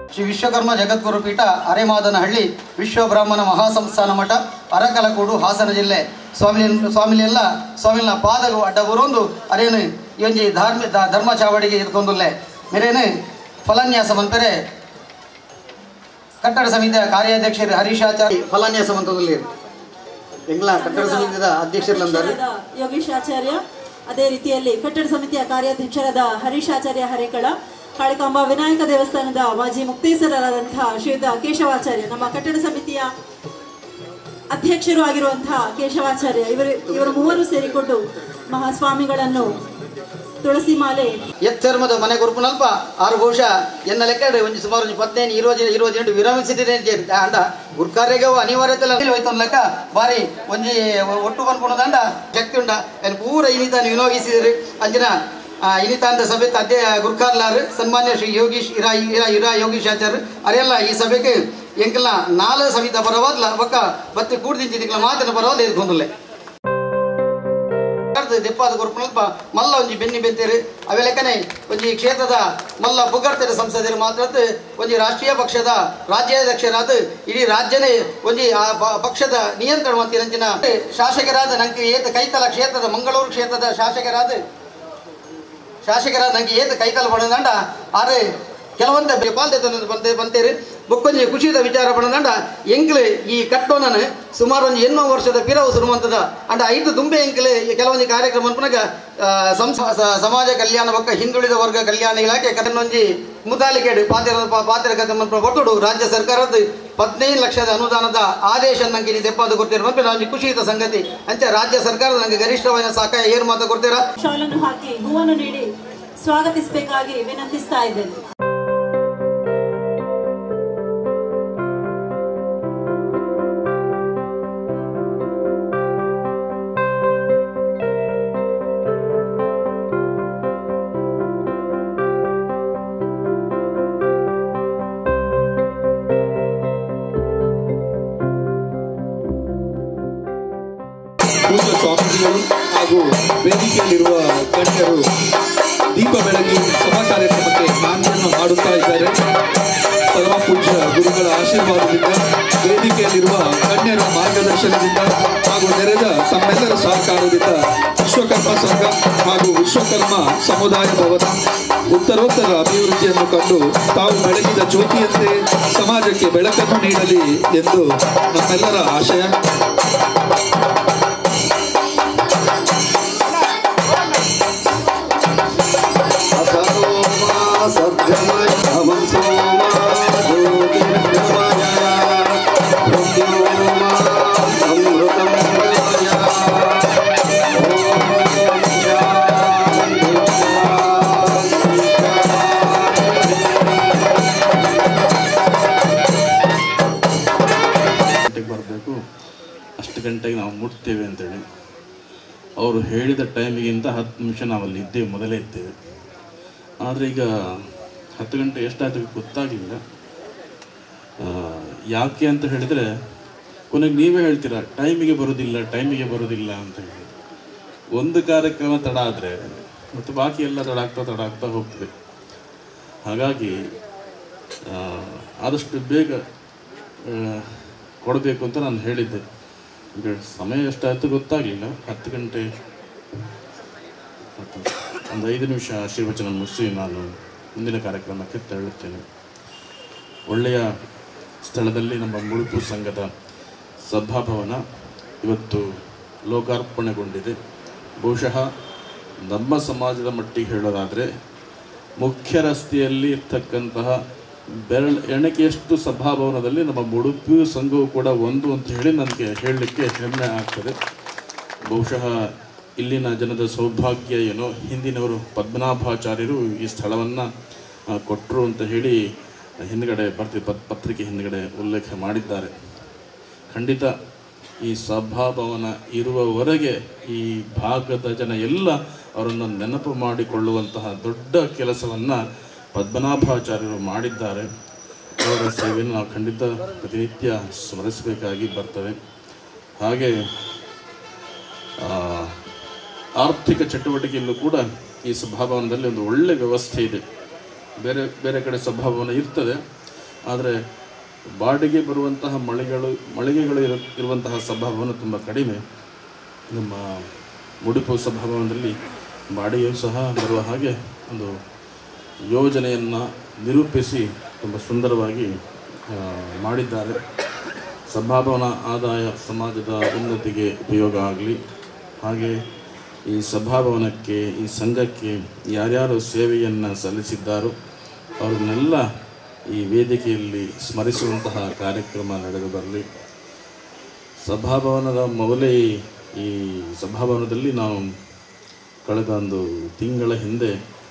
ಶ್ರೀ ವಿಶ್ವಕರ್ಮ ಜಗದ್ಗುರು ಪೀಠ ಅರೆಮಾದನಹಳ್ಳಿ ವಿಶ್ವಬ್ರಾಹ್ಮಣ ಮಹಾಸಂಸ್ಥಾನ ಮಠ ಅರಕಲಗೂಡು ಹಾಸನ ಜಿಲ್ಲೆ ಸ್ವಾಮಿ ಸ್ವಾಮಿಲೆಲ್ಲ ಸ್ವಾಮಿನ ಪಾದಗಳು ಅಡ್ಡ ಬರೋಂದು ಅರೇನು ಒಂಜಿ ಧಾರ್ಮಿ ದ- ಧರ್ಮ ಚಾವಡಿಗೆ ಇರ್ಕೊಂದುಲ್ಲೆ ಮೇರೇನು ಫಲಾನ್ಯಾಸ ಮಂತರೆ ಕಟ್ಟಡ ಸಮಿತಿಯ ಕಾರ್ಯಾಧ್ಯಕ್ಷರು ಹರೀಶಾಚಾರ್ಯ ಫಲಾನ್ಯಾಸ ಮಂತದಲ್ಲಿ ಎಂಗ್ಲ ಕಟ್ಟಡ ಸಮಿತಿಯ ಅಧ್ಯಕ್ಷರು ಯೋಗೀಶ್ ಆಚಾರ್ಯ ಅದೇ ರೀತಿಯಲ್ಲಿ ಕಟ್ಟಡ ಸಮಿತಿಯ ಕಾರ್ಯಾಧ್ಯಕ್ಷರಾದ ಹರೀಶ್ ಆಚಾರ್ಯ ಹರೇಕಳ ಕಾಳಿಕಾಂಬ ವಿನಾಯಕ ದೇವಸ್ಥಾನದ ಮಾಜಿ ಮುಕ್ತೇಸರರಾದಂತಹ ಶ್ರೀಯುತ ಕೇಶವಾಚಾರ್ಯ ನಮ್ಮ ಕಟ್ಟಡ ಸಮಿತಿಯ ಅಧ್ಯಕ್ಷರು ಆಗಿರುವಂತಹ ಕೇಶವಾಚಾರ್ಯ ಇವರು ಇವರು ಮೂವರು ಸೇರಿಕೊಂಡು ಮಹಾಸ್ವಾಮಿಗಳನ್ನು ತುಳಸಿ ಮಾಲೆ ಎಚ್ಚರ್ಮದ ಮನೆ ಗುರುಪುನಲ್ಪ ಆರು ಬಹುಶಃ ಎನ್ನ ಲೆಕ್ಕ ಒಂಜಿ ಸುಮಾರು ಒಂಜಿ ಪತ್ತೇನು ಇರುವದು ಇರುವದು ಎಂಟು ವಿರಮಿಸಿದ್ದೇನೆ ಅಂಡ ಗುರ್ಕಾರ್ಯಗೆ ಅನಿವಾರ್ಯತೆ ಹೋಯ್ತು ಲೆಕ್ಕ ಬಾರಿ ಒಂಜಿ ಒಟ್ಟು ಬಂದ್ಕೊಂಡದಂಡ ಶಕ್ತಿ ಉಂಡ ಏನು ಪೂರ ಇನಿತಾನ ವಿನೋಗಿಸಿದ್ರಿ ಅಂಜಿನ ಆ, ಇನಿತಾಂತ ಸಭೆ ಅಧ್ಯ ಗುರ್ಕಾರ್ಲಾರ್ ಸನ್ಮಾನ್ಯ ಶ್ರೀ ಯೋಗೀಶ್ ಇರಾ ಇರಾ ಇರಾ ಯೋಗೀಶ್ ಆಚಾರ್ಯ ಅರೆಲ್ಲ ಈ ಸಭೆಗೆ ಎಂಕಲ್ನ ನಾಲ್ ಸಮಿತ ಬರವಾದ್ಲ ಒಕ್ಕ ಬತ್ತಿ ಕೂಡ್ದಿಂಚಿದಿಕ್ಲ ಮಾತಿನ ಬರವಾದ ಇದ್ಕೊಂಡಲ್ಲೇ ದೆಪ್ಪಾದ ಗುರುಪುನಲ್ಪ ಮಲ್ಲ ಒಂಜಿ ಬೆನ್ನಿ ಬೆಂತೇರು ಅವೆ ಲೆಕ್ಕನೆ ಒಂಜಿ ಕ್ಷೇತ್ರದ ಮಲ್ಲ ಬುಗರ್ತೆರ ಸಂಸದರು ಮಾತ್ರ ಒಂಜಿ ರಾಷ್ಟ್ರೀಯ ಪಕ್ಷದ ರಾಜ್ಯಾಧ್ಯಕ್ಷರಾದ ಇಡೀ ರಾಜ್ಯನೇ ಒಂಜಿ ಆ ಪ- ಪಕ್ಷದ ನಿಯಂತ್ರಣ ಮಂತ್ರಿನಂಚಿನ ಶಾಸಕರಾದ ನಂಗೆ ಏತ ಕೈತಲ ಕ್ಷೇತ್ರದ ಮಂಗಳೂರು ಕ್ಷೇತ್ರದ ಶಾಸಕರಾದ ಶಾಸಕರಾದ ನಂಗೆ ಏತ ಕೈತಲ ಪಡೆದಂಡ ಆದ್ರೆ ಕೆಲವೊಂದ ಪಾಲ್ತೆ ಬಂತೆ ಬಂತೇರಿ ಬೊಕ್ಕೊಂಜಿ ಖುಷಿದ ವಿಚಾರ ಪಡೆದಂಡ ಎಂಕ್ಲೆ ಈ ಕಟ್ಟೋನನ ಸುಮಾರು ಒಂದು ಎನ್ನೋ ವರ್ಷದ ಪಿರವು ಸುರುವಂತದ ಅಂಡ ಐದು ದುಂಬೆ ಎಂಕ್ಲೆ ಕೆಲವೊಂದು ಕಾರ್ಯಕ್ರಮ ಪುನಗ ಆ, ಸಂಸ- ಸ- ಸಮಾಜ ಕಲ್ಯಾಣ ಬೊಕ್ಕ ಹಿಂದುಳಿದ ವರ್ಗ ಕಲ್ಯಾಣ ಇಲಾಖೆ ಕನ್ನೊಂಜಿ ಮುತಾಲಿಕೆಡು ಪಾತ್ರ ಪಾತ್ರ ಕಥೆ ಕೊಟ್ಟುಡು ರಾಜ್ಯ ಸರ್ಕಾರದ ಹದಿನೈದು ಲಕ್ಷದ ಅನುದಾನದ ಆದೇಶ ನಂಗೆ ನೀವು ದೆಪ್ಪಾದ ಕೊಡ್ತೀರ ನಂಗೆ ಖುಷಿಯಿತ ಸಂಗತಿ ಅಂಚ ರಾಜ್ಯ ಸರ್ಕಾರ ನಂಗೆ ಗರಿಷ್ಠವಾದ ಸಹಾಯ ಏರು ಮಾತ ಕೊಡ್ತೀರಾ ಶಾಲನ್ನು ಹಾಕಿ ಹೂವನ್ನು ನೀಡಿ ಸ್ವಾಗತಿಸಬೇಕಾಗಿ ವಿನಂತಿಸ್ತಾ ಇದ್ದೇನೆ ಪೂಜ್ಯ ಸ್ವಾಮೀಜಿಗಳು ಹಾಗೂ ವೇದಿಕೆಯಲ್ಲಿರುವ ಗಣ್ಯರು ದೀಪ ಬೆಳಗಿ ಸಭಾ ಕಾರ್ಯಕ್ರಮಕ್ಕೆ ನಾಂದಿಯನ್ನು ಮಾಡುತ್ತಾ ಇದ್ದಾರೆ ಪರಮ ಪೂಜ್ಯ ಗುರುಗಳ ಆಶೀರ್ವಾದದಿಂದ ವೇದಿಕೆಯಲ್ಲಿರುವ ಗಣ್ಯರ ಮಾರ್ಗದರ್ಶನದಿಂದ ಹಾಗೂ ನೆರೆದ ತಮ್ಮೆಲ್ಲರ ಸಹಕಾರದಿಂದ ವಿಶ್ವಕರ್ಮ ಸಂಘ ಹಾಗೂ ವಿಶ್ವಕರ್ಮ ಸಮುದಾಯ ಭವನ ಉತ್ತರೋತ್ತರ ಅಭಿವೃದ್ಧಿಯನ್ನು ಕಂಡು ತಾವು ಬೆಳಗಿದ ಜ್ಯೋತಿಯಂತೆ ಸಮಾಜಕ್ಕೆ ಬೆಳಕನ್ನು ನೀಡಲಿ ಎಂದು ನಮ್ಮೆಲ್ಲರ ಆಶಯ ಗಂಟೆಗೆ ಬರಬೇಕು ಅಷ್ಟು ಗಂಟೆಗೆ ನಾವು ಮುಟ್ತೇವೆ ಅಂತೇಳಿ ಅವರು ಹೇಳಿದ ಟೈಮಿಗಿಂತ ಹತ್ತು ನಿಮಿಷ ನಾವಲ್ಲಿ ಇದ್ದೇವೆ ಮೊದಲೇ ಇದ್ದೇವೆ ಆದರೆ ಈಗ ಹತ್ತು ಗಂಟೆ ಎಷ್ಟಾಯ್ತು ಗೊತ್ತಾಗಲಿಲ್ಲ ಆ, ಯಾಕೆ ಅಂತ ಹೇಳಿದರೆ ಕೊನೆಗೆ ನೀವೇ ಹೇಳ್ತೀರಾ ಟೈಮಿಗೆ ಬರೋದಿಲ್ಲ ಟೈಮಿಗೆ ಬರೋದಿಲ್ಲ ಅಂತ ಹೇಳಿ ಒಂದು ಕಾರ್ಯಕ್ರಮ ತಡ ಆದರೆ ಮತ್ತು ಬಾಕಿ ಎಲ್ಲ ತಡ ಆಗ್ತಾ ತಡ ಆಗ್ತಾ ಹೋಗ್ತದೆ ಹಾಗಾಗಿ ಆ, ಆದಷ್ಟು ಬೇಗ ಆ, ಕೊಡಬೇಕು ಅಂತ ನಾನು ಹೇಳಿದ್ದೆ ಈಗ ಸಮಯ ಎಷ್ಟಾಯಿತು ಗೊತ್ತಾಗಲಿಲ್ಲ ಹತ್ತು ಗಂಟೆ ಮತ್ತು ಒಂದು ಐದು ನಿಮಿಷ ಆಶೀರ್ವಚನ ಮುಗಿಸಿ ನಾನು ಮುಂದಿನ ಕಾರ್ಯಕ್ರಮಕ್ಕೆ ತೆರಳುತ್ತೇನೆ ಒಳ್ಳೆಯ ಸ್ಥಳದಲ್ಲಿ ನಮ್ಮ ಮುಳುಪು ಸಂಘದ ಸಭಾಭವನ ಇವತ್ತು ಲೋಕಾರ್ಪಣೆಗೊಂಡಿದೆ ಬಹುಶಃ ನಮ್ಮ ಸಮಾಜದ ಮಟ್ಟಿಗೆ ಹೇಳೋದಾದರೆ ಮುಖ್ಯ ರಸ್ತೆಯಲ್ಲಿ ಇರ್ತಕ್ಕಂತಹ ಬೆರಳು ಎಣಿಕೆಯಷ್ಟು ಸಭಾಭವನದಲ್ಲಿ ನಮ್ಮ ಮುಡುಪು ಸಂಘವು ಕೂಡ ಒಂದು ಅಂತ ಹೇಳಿ ನನಗೆ ಹೇಳಲಿಕ್ಕೆ ಹೆಮ್ಮೆ ಆಗ್ತದೆ ಬಹುಶಃ ಇಲ್ಲಿನ ಜನದ ಸೌಭಾಗ್ಯ ಏನೋ ಹಿಂದಿನವರು ಪದ್ಮನಾಭಾಚಾರ್ಯರು ಈ ಸ್ಥಳವನ್ನು ಕೊಟ್ಟರು ಅಂತ ಹೇಳಿ ಹಿಂದ್ಗಡೆ ಬರ್ತಿ ಪತ್- ಪತ್ರಿಕೆ ಹಿಂದ್ಗಡೆ ಉಲ್ಲೇಖ ಮಾಡಿದ್ದಾರೆ ಖಂಡಿತ ಈ ಸಭಾಭವನ ಇರುವವರೆಗೆ ಈ ಭಾಗದ ಜನ ಎಲ್ಲ ಅವರನ್ನು ನೆನಪು ಮಾಡಿಕೊಳ್ಳುವಂತಹ ದೊಡ್ಡ ಕೆಲಸವನ್ನು ಪದ್ಮನಾಭಾಚಾರ್ಯರು ಮಾಡಿದ್ದಾರೆ ಅವರ ಸೇವೆಯನ್ನು ನಾವು ಖಂಡಿತ ಪ್ರತಿನಿತ್ಯ ಸ್ಮರಿಸಬೇಕಾಗಿ ಬರ್ತದೆ ಹಾಗೆ ಆ, ಆರ್ಥಿಕ ಚಟುವಟಿಕೆಯಲ್ಲೂ ಕೂಡ ಈ ಸಭಾಭವನದಲ್ಲಿ ಒಂದು ಒಳ್ಳೆ ವ್ಯವಸ್ಥೆ ಇದೆ ಬೇರೆ ಬೇರೆ ಕಡೆ ಸಭಾಭವನ ಇರ್ತದೆ ಆದರೆ ಬಾಡಿಗೆ ಬರುವಂತಹ ಮಳಿಗೆಗಳು ಮಳಿಗೆಗಳು ಇರು ಇರುವಂತಹ ಸಭಾಭವನ ತುಂಬ ಕಡಿಮೆ ನಮ್ಮ ಮುಡಿಪು ಸಭಾಭವನದಲ್ಲಿ ಬಾಡಿಗೆಯೂ ಸಹ ಬರುವ ಹಾಗೆ ಒಂದು ಯೋಜನೆಯನ್ನು ನಿರೂಪಿಸಿ ತುಂಬ ಸುಂದರವಾಗಿ ಆ, ಮಾಡಿದ್ದಾರೆ ಸಭಾಭವನ ಆದಾಯ ಸಮಾಜದ ಉನ್ನತಿಗೆ ಉಪಯೋಗ ಆಗಲಿ ಹಾಗೆ ಈ ಸಭಾಭವನಕ್ಕೆ ಈ ಸಂಘಕ್ಕೆ ಯಾರ್ಯಾರು ಸೇವೆಯನ್ನು ಸಲ್ಲಿಸಿದ್ದಾರೋ ಅವ್ರನ್ನೆಲ್ಲ ಈ ವೇದಿಕೆಯಲ್ಲಿ ಸ್ಮರಿಸುವಂತಹ ಕಾರ್ಯಕ್ರಮ ನಡೆದು ಬರಲಿ ಸಭಾಭವನದ ಮೊದಲೇ ಈ ಸಭಾಭವನದಲ್ಲಿ ನಾವು ಕಳೆದ ಒಂದು ತಿಂಗಳ ಹಿಂದೆ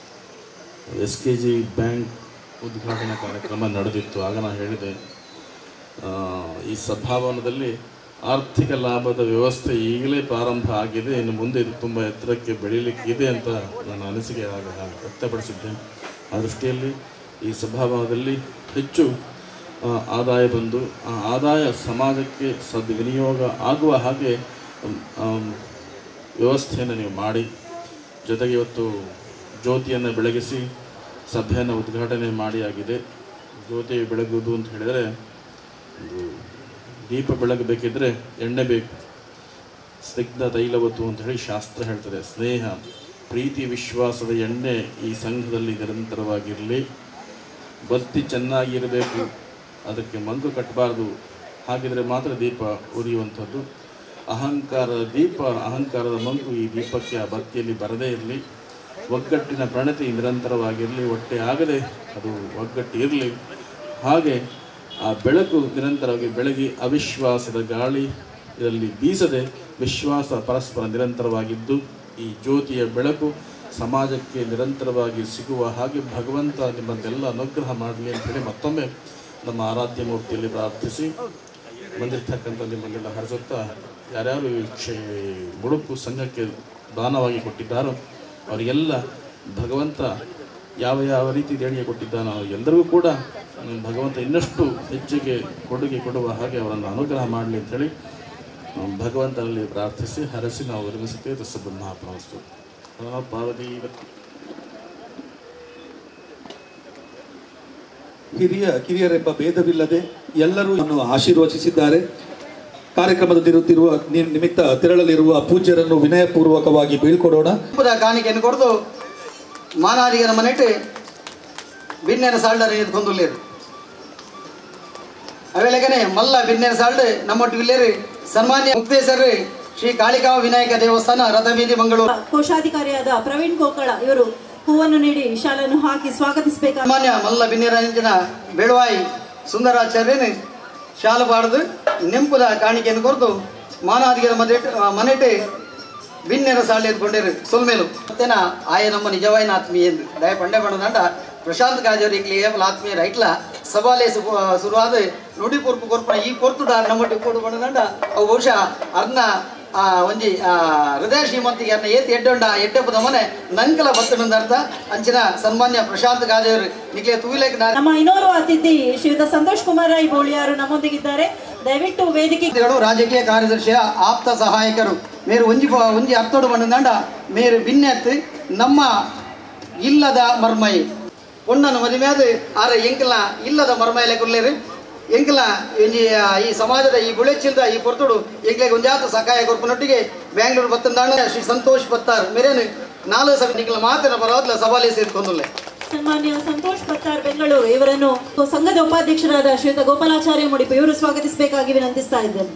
ಎಸ್ ಕೆ ಜಿ ಬ್ಯಾಂಕ್ ಉದ್ಘಾಟನಾ ಕಾರ್ಯಕ್ರಮ ನಡೆದಿತ್ತು ಆಗ ನಾನು ಹೇಳಿದೆ ಆ, ಈ ಸಭಾಭವನದಲ್ಲಿ ಆರ್ಥಿಕ ಲಾಭದ ವ್ಯವಸ್ಥೆ ಈಗಲೇ ಪ್ರಾರಂಭ ಆಗಿದೆ ಇನ್ನು ಮುಂದೆ ಇದು ತುಂಬ ಎತ್ತರಕ್ಕೆ ಬೆಳೀಲಿಕ್ಕಿದೆ ಅಂತ ನನ್ನ ಅನಿಸಿಕೆ ಆಗ ವ್ಯಕ್ತಪಡಿಸಿದ್ದೇನೆ ಆ ದೃಷ್ಟಿಯಲ್ಲಿ ಈ ಸಭಾಭವನದಲ್ಲಿ ಹೆಚ್ಚು ಆ, ಆದಾಯ ಬಂದು ಆ ಆದಾಯ ಸಮಾಜಕ್ಕೆ ಸದ್ವಿನಿಯೋಗ ಆಗುವ ಹಾಗೆ um, um, ವ್ಯವಸ್ಥೆಯನ್ನು ನೀವು ಮಾಡಿ ಜೊತೆಗೆ ಇವತ್ತು ಜ್ಯೋತಿಯನ್ನು ಬೆಳಗಿಸಿ ಸಭೆಯನ್ನು ಉದ್ಘಾಟನೆ ಮಾಡಿ ಆಗಿದೆ ಜ್ಯೋತಿ ಬೆಳಗುವುದು ಅಂತ ಹೇಳಿದರೆ ಒಂದು ದೀಪ ಬೆಳಗಬೇಕಿದ್ರೆ ಎಣ್ಣೆ ಬೇಕು ಸ್ನಿಗ್ಧ ತೈಲವತ್ತು ಅಂತ ಹೇಳಿ ಶಾಸ್ತ್ರ ಹೇಳ್ತದೆ ಸ್ನೇಹ ಪ್ರೀತಿ ವಿಶ್ವಾಸದ ಎಣ್ಣೆ ಈ ಸಂಘದಲ್ಲಿ ನಿರಂತರವಾಗಿರಲಿ ಬತ್ತಿ ಚೆನ್ನಾಗಿರಬೇಕು ಅದಕ್ಕೆ ಮಂಕು ಕಟ್ಟಬಾರ್ದು ಹಾಗಿದ್ರೆ ಮಾತ್ರ ದೀಪ ಉರಿಯುವಂಥದ್ದು ಅಹಂಕಾರದ ದೀಪ ಅಹಂಕಾರದ ಮಂಕು ಈ ದೀಪಕ್ಕೆ ಆ ಬತ್ತಿಯಲ್ಲಿ ಬರದೇ ಇರಲಿ ಒಗ್ಗಟ್ಟಿನ ಪ್ರಣತಿ ನಿರಂತರವಾಗಿರಲಿ ಹೊಟ್ಟೆ ಆಗದೆ ಅದು ಒಗ್ಗಟ್ಟು ಇರಲಿ ಹಾಗೆ ಆ ಬೆಳಕು ನಿರಂತರವಾಗಿ ಬೆಳಗಿ ಅವಿಶ್ವಾಸದ ಗಾಳಿ ಇದರಲ್ಲಿ ಬೀಸದೆ ವಿಶ್ವಾಸ ಪರಸ್ಪರ ನಿರಂತರವಾಗಿದ್ದು ಈ ಜ್ಯೋತಿಯ ಬೆಳಕು ಸಮಾಜಕ್ಕೆ ನಿರಂತರವಾಗಿ ಸಿಗುವ ಹಾಗೆ ಭಗವಂತ ನಿಮ್ಮನ್ನೆಲ್ಲ ಅನುಗ್ರಹ ಮಾಡಲಿ ಅಂತೇಳಿ ಮತ್ತೊಮ್ಮೆ ನಮ್ಮ ಆರಾಧ್ಯ ಮೂರ್ತಿಯಲ್ಲಿ ಪ್ರಾರ್ಥಿಸಿ ಬಂದಿರ್ತಕ್ಕಂಥ ನಿಮ್ಮನ್ನೆಲ್ಲ ಹರಿಸುತ್ತಾ ಯಾರ್ಯಾರು ಈ ಕ್ಷೇ ಮುಡುಪು ಸಂಘಕ್ಕೆ ದಾನವಾಗಿ ಕೊಟ್ಟಿದ್ದಾರೋ ಅವರಿಗೆಲ್ಲ ಭಗವಂತ ಯಾವ ಯಾವ ರೀತಿ ದೇಣಿಗೆ ಕೊಟ್ಟಿದ್ದಾನೋ ಎಲ್ಲರಿಗೂ ಕೂಡ ಹ್ಮ್, ಭಗವಂತ ಇನ್ನಷ್ಟು ಹೆಚ್ಚಿಗೆ ಕೊಡುಗೆ ಕೊಡುವ ಹಾಗೆ ಅವರನ್ನು ಅನುಗ್ರಹ ಮಾಡಲಿ ಅಂತೇಳಿ ಹ್ಮ್, ಭಗವಂತನಲ್ಲಿ ಪ್ರಾರ್ಥಿಸಿ ಹರಸಿ ನಾವು ವಿರಮಿಸುತ್ತೇವೆ ತಸ್ಸ ಬ್ರಹ್ಮಾಪನವಸ್ತು ಪಾರ್ವತಿ ಹಿರಿಯ ಕಿರಿಯರೆಂಬ ಭೇದವಿಲ್ಲದೆ ಎಲ್ಲರೂ ಅನ್ನು ಆಶೀರ್ವಚಿಸಿದ್ದಾರೆ ಕಾರ್ಯಕ್ರಮದಲ್ಲಿರುತ್ತಿರುವ ನಿ- ನಿಮಿತ್ತ ತೆರಳಲಿರುವ ಪೂಜ್ಯರನ್ನು ವಿನಯಪೂರ್ವಕವಾಗಿ ಬೀಳ್ಕೊಡೋಣ ಎಂಬುದ ಕಾಣಿಕೆಯನ್ನು ಕೊಡ್ದು ಮಾನಾದಿಗನ ಮನೆಟ್ಟು ಬಿನ್ನೆರ ಸಾಲ್ಡರ್ ಕೊಂದುಲ್ಲೇರು ಅವೇಳೆಗನೆ ಮಲ್ಲ ಬಿನ್ನೆರ ಸಾಲ್ಡ್ ನಮ್ಮೊಟ್ಟಿಗಿಲ್ಲೇರು ಸನ್ಮಾನ್ಯ ಮುಕ್ತೇಶ್ವರ ಶ್ರೀ ಕಾಳಿಕಾವ ವಿನಾಯಕ ದೇವಸ್ಥಾನ ರಥಬೀದಿ ಮಂಗಳೂರು ಕೋಶಾಧಿಕಾರಿಯಾದ ಪ್ರವೀಣ್ ಗೋಕಳ ಇವರು ಹೂವನ್ನು ನೀಡಿ ಶಾಲನ್ನು ಹಾಕಿ ಸ್ವಾಗತಿಸಬೇಕಾದ ಸಾಮಾನ್ಯ ಮಲ್ಲ ಬಿನ್ನೆರಂಜನ ಬೆಳುವಾಯಿ ಸುಂದರಾಚಾರ್ಯನು ಶಾಲು ಬಾಡ್ದು ನೆಂಪುದ ಕಾಣಿಕೆಯನ್ನು ಕೊರ್ದು ಮಾನಾದಿಗರ ಮನೆ ಮನೆಟ್ಟು ಬಿನ್ನೆರ ಸಾಳಿ ಎದ್ಕೊಂಡಿರು ಸೊಲ್ಮೇಲು ಮತ್ತೇನ ಆಯ ನಮ್ಮ ನಿಜವಾಯಿನ ಆತ್ಮೀಯ ಎಂದು ದಯ ಪಂಡೆ ಪಂಡದಂಡ ಪ್ರಶಾಂತ್ ಕಾಜೋರಿಗೆ ಏವಲ ಆತ್ಮೀಯರ ಐಟ್ಲ ಸವಾಲೆ ಶುರುವಾದ ನುಡಿ ಕೊರ್ಪು ಕೊರ್ಪಣ ಈ ಕೊರ್ತುಡ ನಮ್ಮೊಟ್ಟಿಗೆ ಕೊಡು ಪಂಡದಂಡ ಅವು ಬಹುಶಃ ಅರ್ನ ಆ ಒಂಜಿ ಆ ಹೃದಯ ಶ್ರೀಮಂತಿಗೆ ಅನ್ನ ಏತ್ ಎಡ್ಡೊಂಡ ಎಡ್ಡೆಪ್ಪದ ಮನೆ ನಂಕಲ ಬತ್ತನಂದ ಅರ್ಥ ಅಂಚಿನ ಸನ್ಮಾನ್ಯ ಪ್ರಶಾಂತ್ ಗಾಜೇವರು ನಿಕ್ಲೆ ತೂಲೇಕ್ ನಾ ನಮ್ಮ ಇನ್ನೋರ್ವ ಅತಿಥಿ ಶ್ರೀಯುತ ಸಂತೋಷ್ ಕುಮಾರ್ ರೈ ಬೋಳಿಯಾರು ನಮ್ಮೊಂದಿಗಿದ್ದಾರೆ ದಯವಿಟ್ಟು ವೇದಿಕೆ ಗಳು ರಾಜಕೀಯ ಕಾರ್ಯದರ್ಶಿಯ ಆಪ್ತ ಸಹಾಯಕರು ಮೇರು ಒಂಜಿ ಪ- ಒಂಜಿ ಅರ್ಥೋಡು ಬಂದಂಡ ಮೇರು ಬಿನ್ನೆತ್ ನಮ್ಮ ಇಲ್ಲದ ಮರ್ಮೈ பொண்ணನು ಮದುವೆಯಾದ ಆರ ಎಂಕಲ ಇಲ್ಲದ ಮರ್ಮೈಲೆ ಕೊರ್ಲೇರು ಎಂಕಲ ಒಂಜಿ ಆ, ಈ ಸಮಾಜದ ಈ ಬುಳೆಚಿಲ್ದ ಈ ಪೊರ್ತುಡು ಎಂಕ್ಲೆಗೆ ಒಂಜಾತ ಸಹಾಯ ಕೊರ್ಪನೊಟ್ಟಿಗೆ ಬ್ಯಾಂಗ್ಳೂರು ಬತ್ತಂದಾಣ ಶ್ರೀ ಸಂತೋಷ್ ಪತ್ತಾರ್ ಮೇರೇನು ನಾಲ್ಕು ಸಭೆ ನಿಖಲ ಮಾತಿನ ಪರವಾದ್ಲ ಸವಾಲೆ ಸೇರ್ಕೊಂಡುಲ್ಲೆ ಸನ್ಮಾನ್ಯ ಸಂತೋಷ್ ಪತ್ತಾರ್ ಬೆಂಗಳೂರು ಇವರನ್ನು ಸಂಘದ ಉಪಾಧ್ಯಕ್ಷರಾದ ಶ್ರೀಯುತ ಗೋಪಾಲಾಚಾರ್ಯ ಮುಡಿಪು ಇವರು ಸ್ವಾಗತಿಸಬೇಕಾಗಿ ವಿನಂತಿಸ್ತಾ ಇದ್ದೇನೆ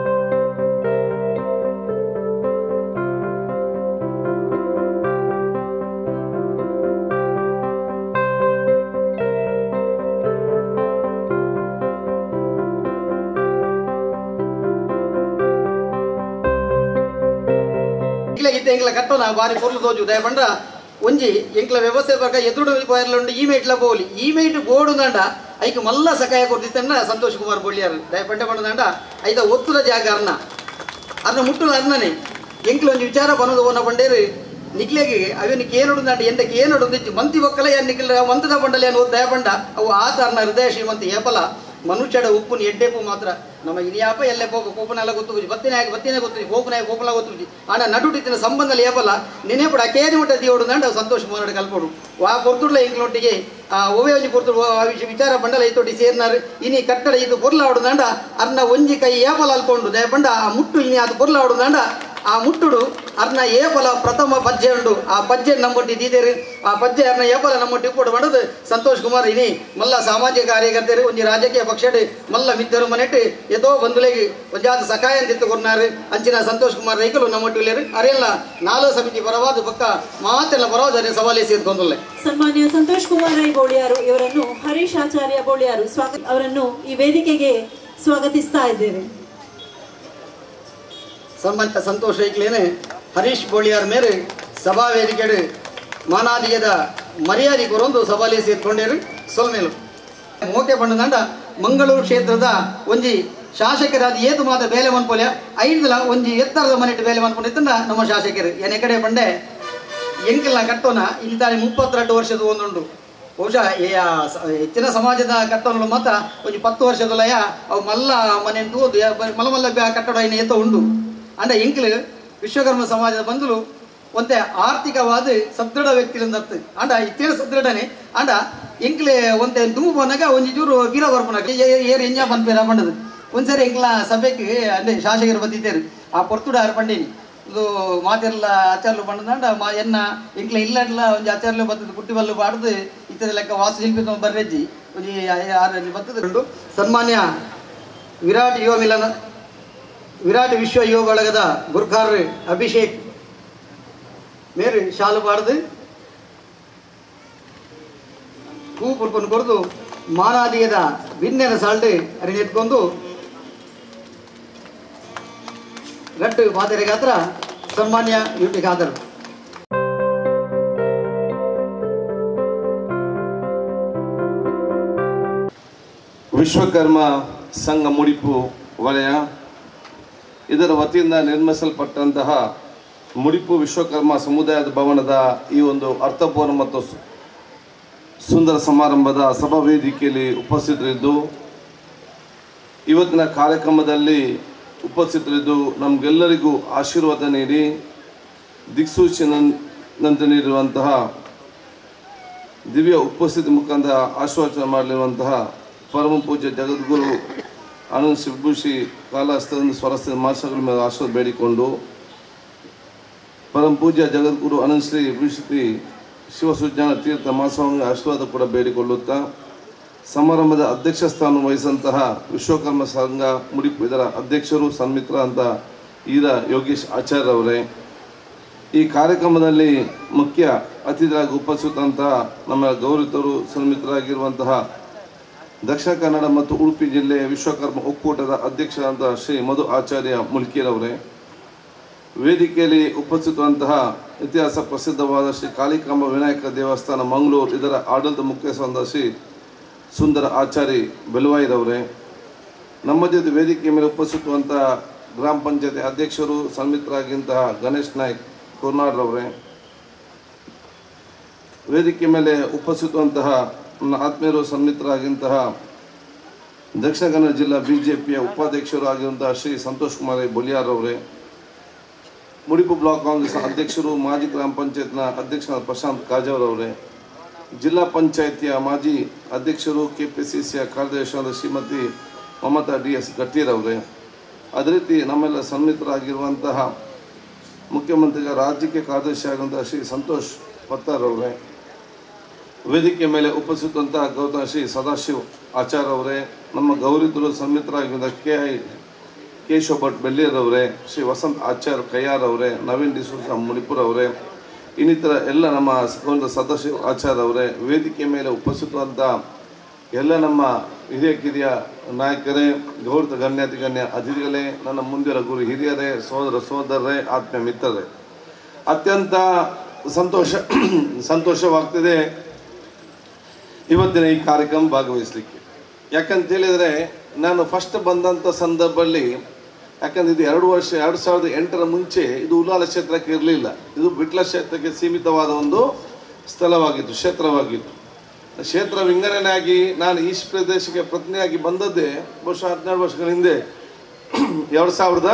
ಎಂಕ್ಲ ಇತ್ತೆ ಎಂಕ್ಲ ಕಟ್ಟೋನ ಬಾರಿ ಪೊರ್ಲು ತೋಜು ದಯ ಪಂಡ ಒಂಜಿ ಎಂಕ್ಲ ವ್ಯವಸ್ಥೆ ಪ್ರಕಾರ ಎದುರು ಪೋಯರ್ಲುಂಡು ಇಮೇಟ್ಲ ಬೋಲಿ ಇಮೇಟ್ ಬೋಡು ದಂಡ ಐಕ್ ಮಲ್ಲ ಸಕಾಯ ಕೊಡ್ತಿತ್ತನ್ನ ಸಂತೋಷ್ ಕುಮಾರ್ ಬೊಳ್ಳಿಯಾರು ದಯ ಪಂಡ ಪಂಡ ಐದ ಒತ್ತುದ ಜಾಗ ಅರ್ನ ಅರ್ನ ಮುಟ್ಟುಲ ಅರ್ನನೆ ಎಂಕ್ಲ ಒಂಜಿ ವಿಚಾರ ಬನ್ನದು ಓನ ಪಂಡೇರು ನಿಕ್ಲೆಗೆ ಅವನಿಗೆ ಏನೋಡು ದಂಡ ಎಂದಕ್ಕೆ ಏನೋಡು ಒಂದಿತ್ತು ಮಂತಿ ಒಕ್ಕಲ ಏನ್ ನಿಕ್ಲ ಮಂತದ ಪಂಡಲೆ ಅನ್ನೋ ದಯ ಪಂಡ ಅವು ಆತ ಅರ್ನ ಹೃದಯ ಶ್ರೀಮಂತಿ ಏಪಲ ಮನುಷ್ಯಡ ಉಪ್ಪು ಎಡ್ಡೆಪ್ಪು ಮಾತ್ರ ನಮ್ಮ ಇನಿಯಾಪ ಎಲ್ಲೇ ಪೋಪು ಕೋಪನೆಲ್ಲ ಗೊತ್ತು ಬತ್ತಿನ ಆಗಿ ಬತ್ತಿನ ಗೊತ್ತು ಕೋಪನ ಕೋಪಲ ಗೊತ್ತು ಆನ ನಡುಟಿನ ಸಂಬಂಧ ಏಪಲ್ಲ ನೆನೆ ಪಡ ಕೇರಿ ಮುಟ್ಟ ದಿಯೋಡು ದಂಡ ಸಂತೋಷ ಮೋನಡ ಕಲ್ಪಡು ವಾ ಪೊರ್ತುಡ್ಲ ಇಂಕ್ಲೊಟ್ಟಿಗೆ ಆ ಒವೆ ಒಂಜಿ ಪೊರ್ತುಡು ಆ ವಿಷಯ ವಿಚಾರ ಬಂಡಲ ಐತೊಟ್ಟಿ ಸೇರ್ನಾರು ಇನಿ ಕಟ್ಟಡ ಇದು ಪೊರ್ಲಾವಡು ದಂಡ ಅರ್ನ ಒಂಜಿ ಕೈ ಏಪಲ ಅಲ್ಕೊಂಡು ದಯಪಂಡ ಆ ಮುಟ್ಟು ಇನಿ ಅದು ಪೊರ್ಲಾವಡು ದಂಡ ಆ ಮುಟ್ಟುಡು ಅರ್ನ ಏಪಲ ಪ್ರಥಮ ಪಜ್ಜೆ ಉಂಡು ಆ ಪಜ್ಜೆ ನಮ್ಮೊಟ್ಟಿ ದೀದೇರು ಆ ಪಜ್ಜೆ ಅರ್ನ ಏಪಲ ನಮ್ಮೊಟ್ಟಿ ಇಪ್ಪಡು ಮಾಡದು ಸಂತೋಷ್ ಕುಮಾರ್ ಇನಿ ಮಲ್ಲ ಸಾಮಾಜಿಕ ಕಾರ್ಯಕರ್ತರು ಒಂಜಿ ರಾಜಕೀಯ ಪಕ್ಷಡ್ ಮಲ್ಲ ಮಿತ್ತರು ಮನೆಟ್ಟು ಎದೋ ಬಂಧುಲೆಗೆ ಒಂಜಾದ ಸಕಾಯ ಅಂತ ಕೊರ್ನಾರು ಅಂಚಿನ ಸಂತೋಷ್ ಕುಮಾರ್ ರೈಕಲು ನಮ್ಮೊಟ್ಟಿ ಉಳ್ಳೇರು ಅರೆಲ್ಲ ನಾಲ್ಕು ಸಮಿತಿ ಪರವಾದ ಪಕ್ಕ ಮಾತೆಲ್ಲ ಪರವಾದ ಸವಾಲೆ ಸೇರ್ಕೊಂಡಲ್ಲ ಸನ್ಮಾನ್ಯ ಸಂತೋಷ್ ಕುಮಾರ್ ರೈ ಬೋಳಿಯಾರು ಇವರನ್ನು ಹರೀಶ್ ಆಚಾರ್ಯ ಬೋಳಿಯಾರು ಸ್ವಾಗತ ಅವರನ್ನು ಈ ವೇದಿಕೆಗೆ ಸ್ವಾಗತಿಸ್ತಾ ಇದ್ದೇವೆ ಸನ್ಮಾನ್ಯ ಸಂತೋಷ್ ರೈಕ್ಲೇನೆ ಹರೀಶ್ ಬೋಳಿಯಾರ್ ಮೇರೆ ಸಭಾ ವೇದಿಕೆಡು ಮಾನಾದಿಯದ ಮರ್ಯಾದೆ ಕೊರೊಂದು ಸಭಾಲೆ ಸೇರ್ಕೊಂಡೇರು ಸೊಲ್ಮೇಲು ಮೋಕೆ ಬಣ್ಣದಂಡ ಮಂಗಳೂರು ಕ್ಷೇತ್ರದ ಒಂಜಿ ಶಾಸಕರಾದ ಏತು ಮಾತ ಬೇಲೆ ಮನ್ಪೊಲೆ ಐದಲ ಒಂಜಿ ಎತ್ತರದ ಮನೆಟ್ಟು ಬೇಲೆ ಮನ್ಕೊಂಡಿತ್ತಂಡ ನಮ್ಮ ಶಾಸಕರು ಎನೆ ಕಡೆ ಬಂಡೆ ಎಂಕಿಲ್ಲ ಕಟ್ಟೋನ ಇಲ್ಲಿ ತಾಳಿ ಮುಪ್ಪತ್ತೆರಡು ವರ್ಷದ ಒಂದುಂಡು ಬಹುಶಃ ಈ ಆ ಸ- ಹೆಚ್ಚಿನ ಸಮಾಜದ ಕಟ್ಟಡಗಳು ಮಾತ್ರ ಒಂಜಿ ಪತ್ತು ವರ್ಷದ ಲಯ ಅವು ಮಲ್ಲ ಮನೆ ತೂದು ಮಲ್ಲ ಮಲ್ಲ ಬ್ಯಾ ಕಟ್ಟಡ ಇನ್ನು ಎತ್ತ ಉಂಡು ಅಂಡ ಎಂಕ್ಲು ವಿಶ್ವಕರ್ಮ ಸಮಾಜದ ಬಂಧುಲು ಒಂತೆ ಆರ್ಥಿಕವಾದ ಸದೃಢ ವ್ಯಕ್ತಿಲಿಂದತ್ತು ಅಂಡ ಇತ್ತಿನ ಸದೃಢನೆ ಅಂಡ ಎಂಕ್ಲೆ ಒಂತೆ ದುಮ್ಮು ಬಂದಾಗ ಒಂಜಿ ಚೂರು ವೀರ ಬರ್ಪನಾಗ ಏರ್ ಎಂಜ ಬಂದ್ಪೇರ ಬಂಡದು ಒಂದ್ಸರಿ ಎಂಕ್ಲ ಸಭೆಗೆ ಅಂದ್ರೆ ಶಾಸಕರು ಬಂದಿದ್ದೇರು ಆ ಪೊರ್ತುಡ ಅರ್ಪಂಡೇನಿ ಇದು ಮಾತೆಲ್ಲ ಆಚಾರ್ಲು ಬಂಡದಂಡ ಮಾ ಎನ್ನ ಇಂಕ್ಲ ಇಲ್ಲಡ್ಲ ಒಂಜಿ ಆಚಾರ್ಲು ಬತ್ತದ ಪುಟ್ಟಿ ಬಲ್ಲು ಬಾಡ್ದು ಇತ್ತದ ಲೆಕ್ಕ ವಾಸ್ತುಶಿಲ್ಪಿ ಬರ್ರೆಜ್ಜಿ ಒಂಜಿ ಆರಲ್ಲಿ ಬತ್ತದ ಸನ್ಮಾನ್ಯ ವಿರಾಟ್ ಯುವ ಮಿಲನ ವಿರಾಟ್ ವಿಶ್ವ ಯುವ ಬಳಗದ ಗುರ್ಖಾರ್ ಅಭಿಷೇಕ್ ಮೇರು ಶಾಲು ಬಾಡ್ದು ಹೂ ಪುರ್ಕೊಂಡು ಕೊಡ್ದು ಮಾನಾದಿಯದ ಬಿನ್ನೆರ ಸಾಲ್ಟ್ ಅರಿನ ಎತ್ಕೊಂಡು ಗಟ್ಟು ಮಾದರಿಗೆ ಹತ್ರ ಸನ್ಮಾನ್ಯ ಯುಟಿಗೆ ಆದರು ವಿಶ್ವಕರ್ಮ ಸಂಘ ಮುಡಿಪು ವಲಯ ಇದರ ವತಿಯಿಂದ ನಿರ್ಮಿಸಲ್ಪಟ್ಟಂತಹ ಮುಡಿಪು ವಿಶ್ವಕರ್ಮ ಸಮುದಾಯದ ಭವನದ ಈ ಒಂದು ಅರ್ಥಪೂರ್ಣ ಮತ್ತು ಸು- ಸುಂದರ ಸಮಾರಂಭದ ಸಭಾ ವೇದಿಕೆಯಲ್ಲಿ ಉಪಸ್ಥಿತರಿದ್ದು ಇವತ್ತಿನ ಕಾರ್ಯಕ್ರಮದಲ್ಲಿ ಉಪಸ್ಥಿತರಿದ್ದು ನಮಗೆಲ್ಲರಿಗೂ ಆಶೀರ್ವಾದ ನೀಡಿ ದಿಕ್ಸೂಚಿನಂತೆ ನೀಡಿರುವಂತಹ ದಿವ್ಯ ಉಪಸ್ಥಿತಿ ಮುಖಾಂತರ ಆಶೀರ್ವಚನ ಮಾಡಲಿರುವಂತಹ ಪರಮ ಪೂಜ್ಯ ಜಗದ್ಗುರು ಆನಂದ್ ಶಿವಭೂಷಿ ಕಾಲಹಸ್ತದಿಂದ ಸ್ವರಸ್ಥಿತ ಮಾಸಗಳ ಮೇಲೆ ಆಶೀರ್ವಾದ ಬೇಡಿಕೊಂಡು ಪರಮ ಪೂಜ್ಯ ಜಗದ್ಗುರು ಅನಂತ ಶ್ರೀ ಭೂಷಿತಿ ಶಿವಸುಜ್ಞಾನ ತೀರ್ಥ ಮಾಸವಂಗ ಆಶೀರ್ವಾದ ಕೂಡ ಬೇಡಿಕೊಳ್ಳುತ್ತಾ ಸಮಾರಂಭದ ಅಧ್ಯಕ್ಷ ಸ್ಥಾನ ವಹಿಸಿದಂತಹ ವಿಶ್ವಕರ್ಮ ಸಂಘ ಮುಡಿಪು ಇದರ ಅಧ್ಯಕ್ಷರು ಸನ್ಮಿತ್ರ ಅಂತ ಈರ ಯೋಗೇಶ್ ಆಚಾರ್ಯ ಅವರೇ ಈ ಕಾರ್ಯಕ್ರಮದಲ್ಲಿ ಮುಖ್ಯ ಅತಿಥಿಯಾಗಿ ಉಪಸ್ಥಿತಂತಹ ನಮ್ಮ ಗೌರವಿತರು ಸನ್ಮಿತರಾಗಿರುವಂತಹ ದಕ್ಷಿಣ ಕನ್ನಡ ಮತ್ತು ಉಡುಪಿ ಜಿಲ್ಲೆಯ ವಿಶ್ವಕರ್ಮ ಒಕ್ಕೂಟದ ಅಧ್ಯಕ್ಷರಾದಂತಹ ಶ್ರೀ ಮಧು ಆಚಾರ್ಯ ಮುಲ್ಕೀರವರೇ ವೇದಿಕೆಯಲ್ಲಿ ಉಪಸ್ಥಿತವಂತಹ ಇತಿಹಾಸ ಪ್ರಸಿದ್ಧವಾದ ಶ್ರೀ ಕಾಳಿಕಾಂಬ ವಿನಾಯಕ ದೇವಸ್ಥಾನ ಮಂಗಳೂರು ಇದರ ಆಡಳಿತ ಮುಖ್ಯಸ್ಥರಾದ ಶ್ರೀ ಸುಂದರ ಆಚಾರಿ ಬೆಲವಾಯಿರವರೇ ನಮ್ಮ ಜೊತೆ ವೇದಿಕೆ ಮೇಲೆ ಉಪಸ್ಥಿತವಂತಹ ಗ್ರಾಮ ಪಂಚಾಯತಿ ಅಧ್ಯಕ್ಷರು ಸನ್ಮಿತರಾಗಿಂತಹ ಗಣೇಶ್ ನಾಯ್ಕ್ ಕೋರ್ನಾಡ್ರವರೇ ವೇದಿಕೆ ಮೇಲೆ ಉಪಸ್ಥಿತವಂತಹ ನನ್ನ ಆತ್ಮೀಯರು ಸನ್ಮಿತರಾಗಿಂತಹ ದಕ್ಷಿಣ ಕನ್ನಡ ಜಿಲ್ಲಾ ಬಿಜೆಪಿಯ ಉಪಾಧ್ಯಕ್ಷರು ಆಗಿರುವಂತಹ ಶ್ರೀ ಸಂತೋಷ್ ಕುಮಾರ್ ಬೊಲಿಯಾರ್ ಅವರೇ ಮುಡಿಪು ಬ್ಲಾಕ್ ಕಾಂಗ್ರೆಸ್ ಅಧ್ಯಕ್ಷರು ಮಾಜಿ ಗ್ರಾಮ ಪಂಚಾಯತ್ನ ಅಧ್ಯಕ್ಷರಾದ ಪ್ರಶಾಂತ್ ಕಾಜಾವರವರೇ ಜಿಲ್ಲಾ ಪಂಚಾಯಿತಿಯ ಮಾಜಿ ಅಧ್ಯಕ್ಷರು ಕೆಪಿಸಿಸಿಯ ಕಾರ್ಯದರ್ಶಿಯಾದ ಶ್ರೀಮತಿ ಮಮತಾ ಡಿ ಎಸ್ ಗಟ್ಟೀರವರೇ ಅದೇ ರೀತಿ ನಮ್ಮೆಲ್ಲ ಸನ್ಮಿತರಾಗಿರುವಂತಹ ಮುಖ್ಯಮಂತ್ರಿಗಳ ರಾಜ್ಯಕ್ಕೆ ಕಾರ್ಯದರ್ಶಿ ಆಗಿರುವಂತಹ ಶ್ರೀ ಸಂತೋಷ್ ಪತ್ತಾರ್ ಅವರೇ ವೇದಿಕೆ ಮೇಲೆ ಉಪಸ್ಥಿತಂತಹ ಗೌತಮ ಶ್ರೀ ಸದಾಶಿವ್ ಆಚಾರ್ ಅವರೇ ನಮ್ಮ ಗೌರಿತರು ಸನ್ಮಿತರಾಗಿದ್ದ ಕೆ ಐ ಕೇಶವ ಭಟ್ ಬೆಳ್ಳಿಯರವರೇ ಶ್ರೀ ವಸಂತ್ ಆಚಾರ್ ಕೈಯಾರ್ ಅವರೇ ನವೀನ್ ಡಿಸೂಸ ಮುನಿಪುರ್ ಅವರೇ ಇನ್ನಿತರ ಎಲ್ಲ ನಮ್ಮ ಒಂದು ಸದಾಶಿವ ಆಚಾರ್ ಅವರೇ ವೇದಿಕೆ ಮೇಲೆ ಉಪಸ್ಥಿತವಂತ ಎಲ್ಲ ನಮ್ಮ ಹಿರಿಯ ಕಿರಿಯ ನಾಯಕರೇ ಗೌರವ ಗಣ್ಯಾತಿ ಗಣ್ಯ ಅತಿಥಿಗಳೇ ನನ್ನ ಮುಂದಿನ ಗುರು ಹಿರಿಯರೇ ಸೋದರ ಸೋದರರೇ ಆತ್ಮೀಯ ಮಿತ್ರರೇ ಅತ್ಯಂತ ಸಂತೋಷ ಸಂತೋಷವಾಗ್ತಿದೆ ಇವತ್ತಿನ ಈ ಕಾರ್ಯಕ್ರಮ ಭಾಗವಹಿಸಲಿಕ್ಕೆ ಯಾಕಂತ ಹೇಳಿದರೆ ನಾನು ಫಸ್ಟ್ ಬಂದಂಥ ಸಂದರ್ಭದಲ್ಲಿ ಯಾಕಂದ್ರೆ ಇದು ಎರಡು ವರ್ಷ ಎರಡು ಸಾವಿರದ ಎಂಟರ ಮುಂಚೆ ಇದು ಉಲಾಲ ಕ್ಷೇತ್ರಕ್ಕೆ ಇರಲಿಲ್ಲ ಇದು ಬಿಟ್ಲ ಕ್ಷೇತ್ರಕ್ಕೆ ಸೀಮಿತವಾದ ಒಂದು ಸ್ಥಳವಾಗಿತ್ತು ಕ್ಷೇತ್ರವಾಗಿತ್ತು ಕ್ಷೇತ್ರ ವಿಂಗಡಣೆಯಾಗಿ ನಾನು ಈ ಪ್ರದೇಶಕ್ಕೆ ಪ್ರತಿನಿಧಿಯಾಗಿ ಬಂದದ್ದೇ ಬಹುಶಃ ಹದಿನಾರು ವರ್ಷಗಳ ಹಿಂದೆ ಎರಡು ಸಾವಿರದ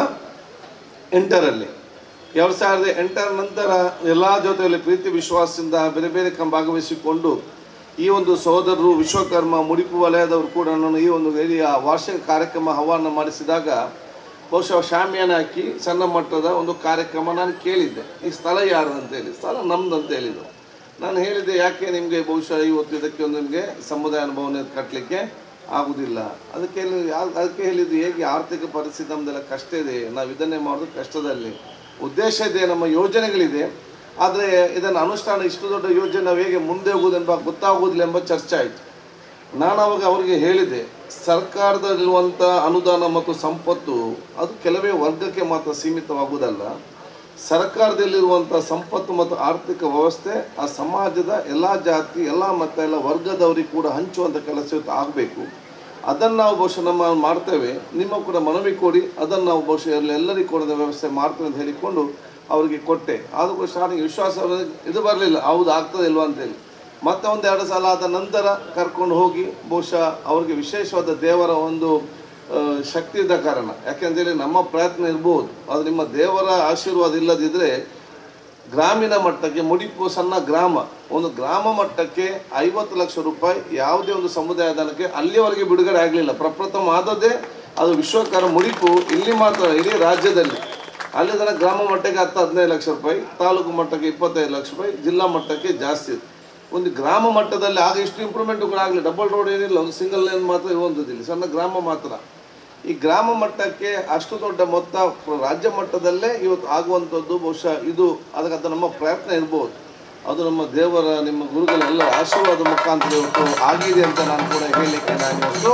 ಎಂಟರಲ್ಲಿ ಎರಡು ಸಾವಿರದ ಎಂಟರ ನಂತರ ಎಲ್ಲ ಜೊತೆಯಲ್ಲಿ ಪ್ರೀತಿ ವಿಶ್ವಾಸದಿಂದ ಬೇರೆ ಬೇರೆ ಕಂ ಭಾಗವಹಿಸಿಕೊಂಡು ಈ ಒಂದು ಸಹೋದರರು ವಿಶ್ವಕರ್ಮ ಮುಡಿಪು ವಲಯದವರು ಕೂಡ ನಾನು ಈ ಒಂದು ಏರಿಯ ವಾರ್ಷಿಕ ಕಾರ್ಯಕ್ರಮ ಆಹ್ವಾನ ಮಾಡಿಸಿದಾಗ ಬಹುಶಃ ಶಾಮಿಯಾನ ಹಾಕಿ ಸಣ್ಣ ಮಟ್ಟದ ಒಂದು ಕಾರ್ಯಕ್ರಮ ನಾನು ಕೇಳಿದ್ದೆ ಈ ಸ್ಥಳ ಯಾರು ಅಂತ ಹೇಳಿ ಸ್ಥಳ ನಮ್ದು ಅಂತ ಹೇಳಿದ್ರು ನಾನು ಹೇಳಿದೆ ಯಾಕೆ ನಿಮಗೆ ಬಹುಶಃ ಇವತ್ತು ಇದಕ್ಕೆ ಒಂದು ನಿಮಗೆ ಸಮುದಾಯ ಅನುಭವನ ಕಟ್ಟಲಿಕ್ಕೆ ಆಗುದಿಲ್ಲ ಅದಕ್ಕೆ ಹೇಳಿ- ಯಾ- ಅದಕ್ಕೆ ಹೇಳಿದ್ದು ಹೇಗೆ ಆರ್ಥಿಕ ಪರಿಸ್ಥಿತಿ ನಮ್ದೆಲ್ಲ ಕಷ್ಟ ಇದೆ ನಾವು ಇದನ್ನೇ ಮಾಡೋದು ಕಷ್ಟದಲ್ಲಿ ಉದ್ದೇಶ ಇದೆ ನಮ್ಮ ಯೋಜನೆಗಳಿದೆ ಆದರೆ ಇದನ್ನು ಅನುಷ್ಠಾನ ಇಷ್ಟು ದೊಡ್ಡ ಯೋಜನೆ ನಾವು ಹೇಗೆ ಮುಂದೆ ಹೋಗುವುದೆಂಬ ಗೊತ್ತಾಗುವುದಿಲ್ಲ ಎಂಬ ಚರ್ಚೆ ಆಯಿತು ನಾನು ಅವಾಗ ಅವರಿಗೆ ಹೇಳಿದೆ ಸರ್ಕಾರದಲ್ಲಿರುವಂಥ ಅನುದಾನ ಮತ್ತು ಸಂಪತ್ತು ಅದು ಕೆಲವೇ ವರ್ಗಕ್ಕೆ ಮಾತ್ರ ಸೀಮಿತವಾಗುವುದಲ್ಲ ಸರ್ಕಾರದಲ್ಲಿರುವಂಥ ಸಂಪತ್ತು ಮತ್ತು ಆರ್ಥಿಕ ವ್ಯವಸ್ಥೆ ಆ ಸಮಾಜದ ಎಲ್ಲ ಜಾತಿ ಎಲ್ಲ ಮತ ಎಲ್ಲ ವರ್ಗದವರಿಗೆ ಕೂಡ ಹಂಚುವಂಥ ಕೆಲಸ ಇವತ್ತು ಆಗಬೇಕು ಅದನ್ನು ನಾವು ಬಹುಶಃ ನಮ್ಮ ಮಾಡ್ತೇವೆ ನಿಮ್ಮ ಕೂಡ ಮನವಿ ಕೊಡಿ ಅದನ್ನು ನಾವು ಬಹುಶಃ ಎಲ್ಲ ಎಲ್ಲರಿಗೂ ಕೊಡದ ವ್ಯವಸ್ಥೆ ಮಾಡ್ತೇವೆ ಅಂತ ಹೇಳಿಕೊಂಡು ಅವರಿಗೆ ಕೊಟ್ಟೆ ಆದರೂ ಕೂಡ ಸ್ಟಾರ್ಟಿಂಗ್ ವಿಶ್ವಾಸ ಅವ್ರಿಗೆ ಇದು ಬರಲಿಲ್ಲ ಹೌದು ಆಗ್ತದೆ ಇಲ್ವಾ ಅಂತೇಳಿ ಮತ್ತೆ ಒಂದು ಎರಡು ಸಲ ಆದ ನಂತರ ಕರ್ಕೊಂಡು ಹೋಗಿ ಬಹುಶಃ ಅವ್ರಿಗೆ ವಿಶೇಷವಾದ ದೇವರ ಒಂದು ಆ, ಶಕ್ತಿ ಇದ್ದ ಕಾರಣ ಯಾಕೆಂತೇಳಿ ನಮ್ಮ ಪ್ರಯತ್ನ ಇರ್ಬೋದು ಅದು ನಿಮ್ಮ ದೇವರ ಆಶೀರ್ವಾದ ಇಲ್ಲದಿದ್ದರೆ ಗ್ರಾಮೀಣ ಮಟ್ಟಕ್ಕೆ ಮುಡಿಪು ಸಣ್ಣ ಗ್ರಾಮ ಒಂದು ಗ್ರಾಮ ಮಟ್ಟಕ್ಕೆ ಐವತ್ತು ಲಕ್ಷ ರೂಪಾಯಿ ಯಾವುದೇ ಒಂದು ಸಮುದಾಯ ಧನಕ್ಕೆ ಅಲ್ಲಿವರೆಗೆ ಬಿಡುಗಡೆ ಆಗಲಿಲ್ಲ ಪ್ರಪ್ರಥಮ ಆದದ್ದೇ ಅದು ವಿಶ್ವಕರ್ಮ ಮುಡಿಪು ಇಲ್ಲಿ ಮಾತ್ರ ಇಡೀ ರಾಜ್ಯದಲ್ಲಿ ಅಲ್ಲಿ ತನಕ ಗ್ರಾಮ ಮಟ್ಟಕ್ಕೆ ಹತ್ತು ಹದಿನೈದು ಲಕ್ಷ ರೂಪಾಯಿ ತಾಲೂಕು ಮಟ್ಟಕ್ಕೆ ಇಪ್ಪತ್ತೈದು ಲಕ್ಷ ರೂಪಾಯಿ ಜಿಲ್ಲಾ ಮಟ್ಟಕ್ಕೆ ಜಾಸ್ತಿ ಇದೆ ಒಂದು ಗ್ರಾಮ ಮಟ್ಟದಲ್ಲಿ ಆಗ ಇಷ್ಟು ಇಂಪ್ರೂವ್ಮೆಂಟ್ ಕೂಡ ಆಗಲಿ ಡಬಲ್ ರೋಡ್ ಏನಿಲ್ಲ ಒಂದು ಸಿಂಗಲ್ ಲೈನ್ ಮಾತ್ರ ಇರುವಂಥದ್ದು ಇಲ್ಲಿ ಸಣ್ಣ ಗ್ರಾಮ ಮಾತ್ರ ಈ ಗ್ರಾಮ ಮಟ್ಟಕ್ಕೆ ಅಷ್ಟು ದೊಡ್ಡ ಮೊತ್ತ ರಾಜ್ಯ ಮಟ್ಟದಲ್ಲೇ ಇವತ್ತು ಆಗುವಂಥದ್ದು ಬಹುಶಃ ಇದು ಅದಕ್ಕಂತ ನಮ್ಮ ಪ್ರಯತ್ನ ಇರ್ಬೋದು ಅದು ನಮ್ಮ ದೇವರ ನಿಮ್ಮ ಗುರುಗಳೆಲ್ಲ ಆಶೀರ್ವಾದ ಮುಖಾಂತರ ಇವತ್ತು ಆಗಿದೆ ಅಂತ ನಾನು ಕೂಡ ಹೇಳಲಿಕ್ಕೆ ನಾನು ಇವತ್ತು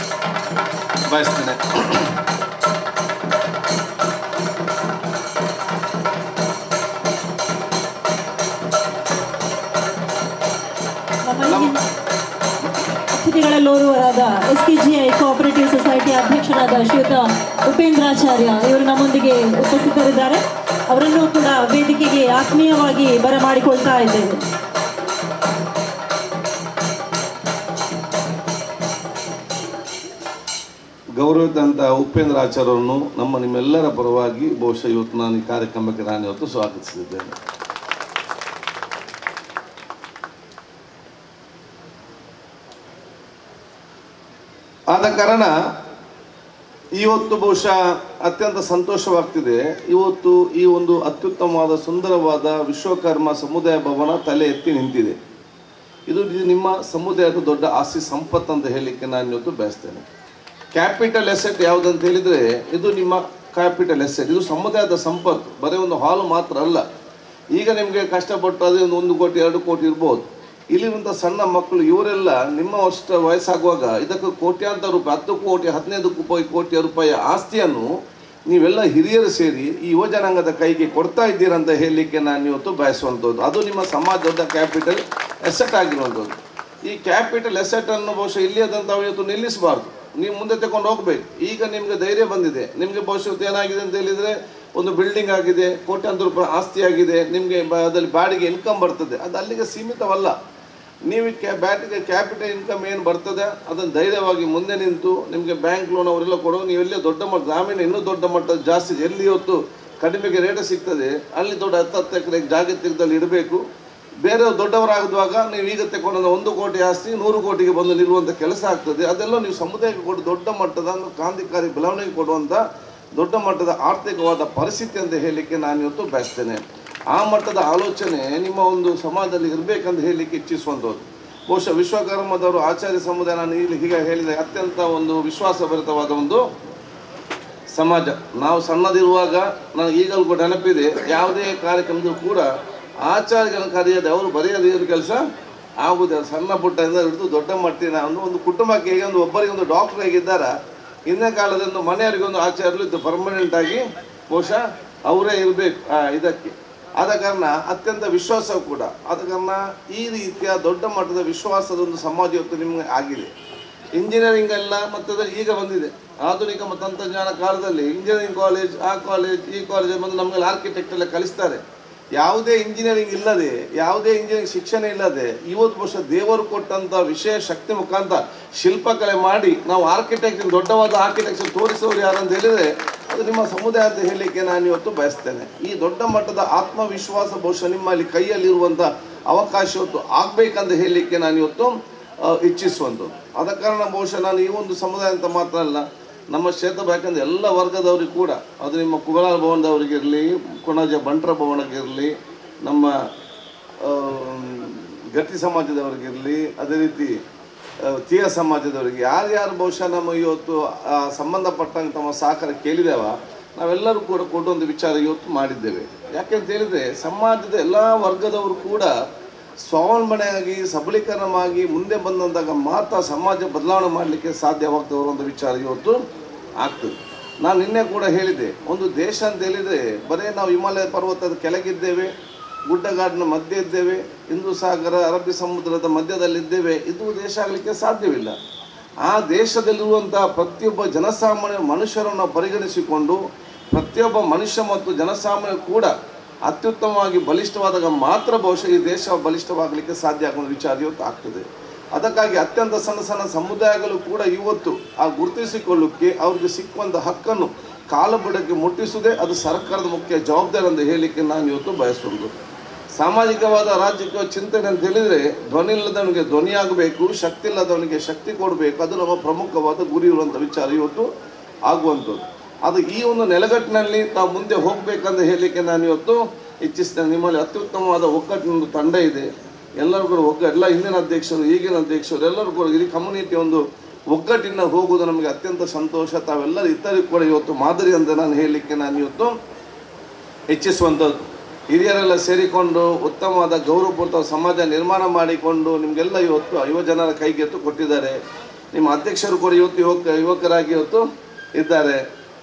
ಬಯಸ್ತೇನೆ ನಮ್ಮ ಅತಿಥಿಗಳಲ್ಲೋರ್ವರಾದ S K G I cooperative society ಅಧ್ಯಕ್ಷರಾದ ಶ್ರೀಯುತ ಉಪೇಂದ್ರಾಚಾರ್ಯ ಇವರು ನಮ್ಮೊಂದಿಗೆ ಉಪಸ್ಥಿತರಿದ್ದಾರೆ ಅವರನ್ನು ಕೂಡ ವೇದಿಕೆಗೆ ಆತ್ಮೀಯವಾಗಿ ಬರಮಾಡಿಕೊಳ್ತಾ ಇದ್ದೇವೆ ಗೌರವಿತಂತ ಉಪೇಂದ್ರ ಆಚಾರ್ಯರನ್ನು ನಮ್ಮ ನಿಮ್ಮೆಲ್ಲರ ಪರವಾಗಿ ಬಹುಶಃ ಇವತ್ತು ನಾನು ಈ ಕಾರ್ಯಕ್ರಮಕ್ಕೆ ನಾನು ಇವತ್ತು ಸ್ವಾಗತಿಸಿದ್ದೇನೆ ಆದ ಕಾರಣ ಇವತ್ತು ಬಹುಶಃ ಅತ್ಯಂತ ಸಂತೋಷವಾಗ್ತಿದೆ ಇವತ್ತು ಈ ಒಂದು ಅತ್ಯುತ್ತಮವಾದ ಸುಂದರವಾದ ವಿಶ್ವಕರ್ಮ ಸಮುದಾಯ ಭವನ ತಲೆ ಎತ್ತಿ ನಿಂತಿದೆ ಇದು ಇದು ನಿಮ್ಮ ಸಮುದಾಯದ ದೊಡ್ಡ ಆಸ್ತಿ ಸಂಪತ್ತು ಅಂತ ಹೇಳಲಿಕ್ಕೆ ನಾನು ಇವತ್ತು ಬಯಸ್ತೇನೆ ಕ್ಯಾಪಿಟಲ್ ಎಸೆಟ್ ಯಾವುದಂತ ಹೇಳಿದರೆ ಇದು ನಿಮ್ಮ ಕ್ಯಾಪಿಟಲ್ ಎಸೆಟ್ ಇದು ಸಮುದಾಯದ ಸಂಪತ್ತು ಬರೀ ಒಂದು ಹಾಲು ಮಾತ್ರ ಅಲ್ಲ ಈಗ ನಿಮಗೆ ಕಷ್ಟಪಟ್ಟು ಅದೇ ಒಂದು ಒಂದು ಕೋಟಿ ಎರಡು ಕೋಟಿ ಇರ್ಬೋದು ಇಲ್ಲಿರುವಂಥ ಸಣ್ಣ ಮಕ್ಕಳು ಇವರೆಲ್ಲ ನಿಮ್ಮ ವರ್ಷ ವಯಸ್ಸಾಗುವಾಗ ಇದಕ್ಕೆ ಕೋಟ್ಯಾಂತರ ರೂಪಾಯಿ ಹತ್ತು ಕೋಟಿ ಹದಿನೈದು ರೂಪಾಯಿ ಕೋಟಿ ರೂಪಾಯಿಯ ಆಸ್ತಿಯನ್ನು ನೀವೆಲ್ಲ ಹಿರಿಯರು ಸೇರಿ ಈ ಯುವಜನಾಂಗದ ಕೈಗೆ ಕೊಡ್ತಾ ಇದ್ದೀರಾ ಅಂತ ಹೇಳಲಿಕ್ಕೆ ನಾನು ಇವತ್ತು ಬಯಸುವಂಥದ್ದು ಅದು ನಿಮ್ಮ ಸಮಾಜದ ಕ್ಯಾಪಿಟಲ್ ಎಸೆಟ್ ಆಗಿರುವಂಥದ್ದು ಈ ಕ್ಯಾಪಿಟಲ್ ಎಸೆಟ್ ಅನ್ನು ಬಹುಶಃ ಇಲ್ಲಿ ಅದಂತ ಇವತ್ತು ನಿಲ್ಲಿಸಬಾರ್ದು ನೀವು ಮುಂದೆ ತಗೊಂಡು ಹೋಗ್ಬೇಕು ಈಗ ನಿಮ್ಗೆ ಧೈರ್ಯ ಬಂದಿದೆ ನಿಮ್ಗೆ ಬಹುಶಃ ಇವತ್ತು ಏನಾಗಿದೆ ಅಂತ ಹೇಳಿದ್ರೆ ಒಂದು ಬಿಲ್ಡಿಂಗ್ ಆಗಿದೆ ಕೋಟ್ಯಾಂತರ ರೂಪಾಯಿ ಆಸ್ತಿ ಆಗಿದೆ ನಿಮಗೆ ಬ- ಅದ್ರಲ್ಲಿ ಬಾಡಿಗೆ ಇನ್ಕಮ್ ಬರ್ತದೆ ಅದು ಅಲ್ಲಿಗೆ ಸೀಮಿತವಲ್ಲ ನೀವು ಕ್ಯಾ ಬ್ಯಾಟಿಗೆ ಕ್ಯಾಪಿಟಲ್ ಇನ್ಕಮ್ ಏನು ಬರ್ತದೆ ಅದನ್ನು ಧೈರ್ಯವಾಗಿ ಮುಂದೆ ನಿಂತು ನಿಮಗೆ ಬ್ಯಾಂಕ್ ಲೋನ್ ಅವರೆಲ್ಲ ಕೊಡೋ ನೀವು ಎಲ್ಲಿ ದೊಡ್ಡ ಮಟ್ಟ ಗ್ರಾಮೀಣ ಇನ್ನೂ ದೊಡ್ಡ ಮಟ್ಟದ ಜಾಸ್ತಿ ಇದೆ. ಎಲ್ಲಿ ಇವತ್ತು ಕಡಿಮೆಗೆ ರೇಟ್ ಸಿಗ್ತದೆ ಅಲ್ಲಿ ದೊಡ್ಡ ಹತ್ತು ಹತ್ತು ಎಕರೆ ಜಾಗತಿಕದಲ್ಲಿ ಇಡಬೇಕು ಬೇರೆ ದೊಡ್ಡವರಾಗುವಾಗ ನೀವು ಈಗ ತಗೊಂಡ ಒಂದು ಕೋಟಿ ಆಸ್ತಿ ನೂರು ಕೋಟಿಗೆ ಬಂದು ನಿಲ್ಲುವಂಥ ಕೆಲಸ ಆಗ್ತದೆ ಅದೆಲ್ಲ ನೀವು ಸಮುದಾಯಕ್ಕೆ ಕೊಟ್ಟು ದೊಡ್ಡ ಮಟ್ಟದ ಒಂದು ಕ್ರಾಂತಿಕಾರಿ ಬೆಳವಣಿಗೆ ಕೊಡುವಂಥ ದೊಡ್ಡ ಮಟ್ಟದ ಆರ್ಥಿಕವಾದ ಪರಿಸ್ಥಿತಿ ಅಂತ ಹೇಳಲಿಕ್ಕೆ ನಾನು ಇವತ್ತು ಬಯಸ್ತೇನೆ ಆ ಮಟ್ಟದ ಆಲೋಚನೆ ನಿಮ್ಮ ಒಂದು ಸಮಾಜದಲ್ಲಿ ಇರಬೇಕಂತ ಹೇಳಲಿಕ್ಕೆ ಇಚ್ಛಿಸುವಂಥದ್ದು ಬಹುಶಃ ವಿಶ್ವಕರ್ಮದವರು ಆಚಾರ್ಯ ಸಮುದಾಯ ನಾನು ಇಲ್ಲಿ ಹೀಗೆ ಹೇಳಿದ ಅತ್ಯಂತ ಒಂದು ವಿಶ್ವಾಸಭರಿತವಾದ ಒಂದು ಸಮಾಜ ನಾವು ಸಣ್ಣದಿರುವಾಗ ನನಗೆ ಈಗಲೂ ಕೂಡ ನೆನಪಿದೆ ಯಾವುದೇ ಕಾರ್ಯಕ್ರಮದಲ್ಲೂ ಕೂಡ ಆಚಾರ್ಯಗಳನ್ನು ಕರೆಯದೆ ಅವರು ಬರೆಯದೇ ಇರೋ ಕೆಲಸ ಆಗುವುದಿಲ್ಲ ಸಣ್ಣ ಪುಟ್ಟದಿಂದ ಹಿಡಿದು ದೊಡ್ಡ ಮಟ್ಟಿನ ಒಂದು ಒಂದು ಕುಟುಂಬಕ್ಕೆ ಹೇಗೆ ಒಂದು ಒಬ್ಬರಿಗೆ ಒಂದು ಡಾಕ್ಟರ್ ಹೇಗಿದ್ದಾರ ಹಿಂದಿನ ಕಾಲದಲ್ಲಿ ಒಂದು ಮನೆಯವರಿಗೆ ಒಂದು ಆಚಾರ್ಯರು ಇದ್ದು ಪರ್ಮನೆಂಟ್ ಆಗಿ ಬಹುಶಃ ಅವರೇ ಇರಬೇಕು ಇದಕ್ಕೆ ಆದ ಕಾರಣ ಅತ್ಯಂತ ವಿಶ್ವಾಸ ಕೂಡ ಆದ ಕಾರಣ ಈ ರೀತಿಯ ದೊಡ್ಡ ಮಟ್ಟದ ವಿಶ್ವಾಸದ ಒಂದು ಸಮಾಜ ಇವತ್ತು ನಿಮಗೆ ಆಗಿದೆ ಇಂಜಿನಿಯರಿಂಗ್ ಎಲ್ಲ ಮತ್ತೆ ಅದು ಈಗ ಬಂದಿದೆ ಆಧುನಿಕ ಮತ್ತು ತಂತ್ರಜ್ಞಾನ ಕಾಲದಲ್ಲಿ ಇಂಜಿನಿಯರಿಂಗ್ ಕಾಲೇಜ್ ಆ ಕಾಲೇಜ್ ಈ ಕಾಲೇಜ್ ಬಂದು ನಮಗೆ ಆರ್ಕಿಟೆಕ್ಟ್ ಎಲ್ಲ ಕಲಿಸ್ತಾರೆ ಯಾವುದೇ ಇಂಜಿನಿಯರಿಂಗ್ ಇಲ್ಲದೆ ಯಾವುದೇ ಇಂಜಿನಿಯರಿಂಗ್ ಶಿಕ್ಷಣ ಇಲ್ಲದೆ ಇವತ್ತು ಬಹುಶಃ ದೇವರು ಕೊಟ್ಟಂತ ವಿಶೇಷ ಶಕ್ತಿ ಮುಖಾಂತರ ಶಿಲ್ಪಕಲೆ ಮಾಡಿ ನಾವು ಆರ್ಕಿಟೆಕ್ಚರ್ ದೊಡ್ಡವಾದ ಆರ್ಕಿಟೆಕ್ಚರ್ ತೋರಿಸೋರು ಯಾರು ಅಂತ ಹೇಳಿದ್ರೆ ಅದು ನಿಮ್ಮ ಸಮುದಾಯ ಅಂತ ಹೇಳಲಿಕ್ಕೆ ನಾನು ಇವತ್ತು ಬಯಸ್ತೇನೆ ಈ ದೊಡ್ಡ ಮಟ್ಟದ ಆತ್ಮವಿಶ್ವಾಸ ಬಹುಶಃ ನಿಮ್ಮಲ್ಲಿ ಕೈಯಲ್ಲಿರುವಂತ ಅವಕಾಶ ಇವತ್ತು ಆಗ್ಬೇಕಂತ ಹೇಳಲಿಕ್ಕೆ ನಾನು ಇವತ್ತು ಆ, ಇಚ್ಛಿಸುವಂಥದ್ದು ಆದ ಕಾರಣ ಬಹುಶಃ ನಾನು ಈ ಒಂದು ಸಮುದಾಯ ಅಂತ ಮಾತ್ರ ಅಲ್ಲ ನಮ್ಮ ಕ್ಷೇತ್ರ ಬೇಕಂದ್ರೆ ಎಲ್ಲ ವರ್ಗದವರಿಗೂ ಕೂಡ ಅದು ನಿಮ್ಮ ಕುಗಲಾಲ ಭವನದವರಿಗಿರಲಿ ಕೊಣಾಜ ಬಂಟ್ರ ಭವನಗಿರಲಿ ನಮ್ಮ ಆ, ಗಟ್ಟಿ ಸಮಾಜದವರಿಗಿರಲಿ ಅದೇ ರೀತಿ ಆ, ತೀಯ ಸಮಾಜದವರಿಗೆ ಯಾರ್ಯಾರು ಬಹುಶಃ ನಮ್ಮ ಇವತ್ತು ಆ, ಸಂಬಂಧಪಟ್ಟಂಗೆ ತಮ್ಮ ಸಹಕಾರ ಕೇಳಿದೇವ ನಾವೆಲ್ಲರೂ ಕೂಡ ಕೊಟ್ಟೊಂದು ವಿಚಾರ ಇವತ್ತು ಮಾಡಿದ್ದೇವೆ ಯಾಕೆಂತ ಹೇಳಿದ್ರೆ ಸಮಾಜದ ಎಲ್ಲ ವರ್ಗದವರು ಕೂಡ ಸ್ವಾವಲಂಬನೆಯಾಗಿ ಸಬಲೀಕರಣವಾಗಿ ಮುಂದೆ ಬಂದಂದಾಗ ಮಾತ್ರ ಸಮಾಜ ಬದಲಾವಣೆ ಮಾಡಲಿಕ್ಕೆ ಸಾಧ್ಯವಾಗ್ತದೆ ಒಂದು ವಿಚಾರ ಇವತ್ತು ಆಗ್ತದೆ ನಾನು ನಿನ್ನೆ ಕೂಡ ಹೇಳಿದೆ ಒಂದು ದೇಶ ಅಂತ ಹೇಳಿದ್ರೆ ಬರೀ ನಾವು ಹಿಮಾಲಯ ಪರ್ವತದ ಕೆಳಗಿದ್ದೇವೆ ಗುಡ್ಡಗಾಡಿನ ಮಧ್ಯೆ ಇದ್ದೇವೆ ಹಿಂದೂ ಸಾಗರ ಅರಬ್ಬಿ ಸಮುದ್ರದ ಮಧ್ಯದಲ್ಲಿದ್ದೇವೆ ಇದು ದೇಶ ಆಗಲಿಕ್ಕೆ ಸಾಧ್ಯವಿಲ್ಲ ಆ ದೇಶದಲ್ಲಿರುವಂತಹ ಪ್ರತಿಯೊಬ್ಬ ಜನಸಾಮಾನ್ಯ ಮನುಷ್ಯರನ್ನು ಪರಿಗಣಿಸಿಕೊಂಡು ಪ್ರತಿಯೊಬ್ಬ ಮನುಷ್ಯ ಮತ್ತು ಜನಸಾಮಾನ್ಯ ಕೂಡ ಅತ್ಯುತ್ತಮವಾಗಿ ಬಲಿಷ್ಠವಾದಾಗ ಮಾತ್ರ ಬಹುಶಃ ಈ ದೇಶ ಬಲಿಷ್ಠವಾಗಲಿಕ್ಕೆ ಸಾಧ್ಯ ಆಗುವ ವಿಚಾರ ಇವತ್ತು ಆಗ್ತದೆ ಅದಕ್ಕಾಗಿ ಅತ್ಯಂತ ಸಣ್ಣ ಸಣ್ಣ ಸಮುದಾಯಗಳು ಕೂಡ ಇವತ್ತು ಆ ಗುರುತಿಸಿಕೊಳ್ಳಕ್ಕೆ ಅವ್ರಿಗೆ ಸಿಕ್ಕುವಂಥ ಹಕ್ಕನ್ನು ಕಾಲಬುಡಕ್ಕೆ ಮುಟ್ಟಿಸುವುದೇ ಅದು ಸರ್ಕಾರದ ಮುಖ್ಯ ಜವಾಬ್ದಾರಿ ಅಂತ ಹೇಳಲಿಕ್ಕೆ ನಾನು ಇವತ್ತು ಬಯಸುವುದು ಸಾಮಾಜಿಕವಾದ ರಾಜಕೀಯ ಚಿಂತನೆ ಅಂತ ಹೇಳಿದ್ರೆ ಧ್ವನಿ ಇಲ್ಲದವನಿಗೆ ಧ್ವನಿಯಾಗಬೇಕು ಶಕ್ತಿ ಇಲ್ಲದವನಿಗೆ ಶಕ್ತಿ ಕೊಡಬೇಕು ಅದು ನಮ್ಮ ಪ್ರಮುಖವಾದ ಗುರಿ ಇರುವಂಥ ವಿಚಾರ ಇವತ್ತು ಆಗುವಂಥದ್ದು ಅದು ಈ ಒಂದು ನೆಲೆಗಟ್ಟಿನಲ್ಲಿ ತಾವು ಮುಂದೆ ಹೋಗ್ಬೇಕಂತ ಹೇಳಲಿಕ್ಕೆ ನಾನು ಇವತ್ತು ಇಚ್ಛಿಸ್ತೇನೆ ನಿಮ್ಮಲ್ಲಿ ಅತ್ಯುತ್ತಮವಾದ ಒಗ್ಗಟ್ಟಿನ ಒಂದು ತಂಡ ಇದೆ ಎಲ್ಲರೂ ಕೂಡ ಒಗ್ಗ ಎಲ್ಲ ಹಿಂದಿನ ಅಧ್ಯಕ್ಷರು ಈಗಿನ ಅಧ್ಯಕ್ಷರು ಎಲ್ಲರೂ ಕೂಡ ಇಡೀ ಕಮ್ಯುನಿಟಿ ಒಂದು ಒಗ್ಗಟ್ಟಿನ ಹೋಗುವುದು ನಮಗೆ ಅತ್ಯಂತ ಸಂತೋಷ ತಾವೆಲ್ಲರೂ ಇತರರಿಗೂ ಕೂಡ ಇವತ್ತು ಮಾದರಿ ಅಂತ ನಾನು ಹೇಳಲಿಕ್ಕೆ ನಾನು ಇವತ್ತು ಹೆಚ್ಚಿಸುವಂಥದ್ದು ಹಿರಿಯರೆಲ್ಲ ಸೇರಿಕೊಂಡು ಉತ್ತಮವಾದ ಗೌರವಪೂರ್ತ ಸಮಾಜ ನಿರ್ಮಾಣ ಮಾಡಿಕೊಂಡು ನಿಮಗೆಲ್ಲ ಇವತ್ತು ಯುವಜನರ ಕೈಗೆತ್ತು ಕೊಟ್ಟಿದ್ದಾರೆ ನಿಮ್ಮ ಅಧ್ಯಕ್ಷರು ಕೂಡ ಇವತ್ತು ಯುವಕ ಯುವಕರಾಗಿ ಇವತ್ತು ಇದ್ದಾರೆ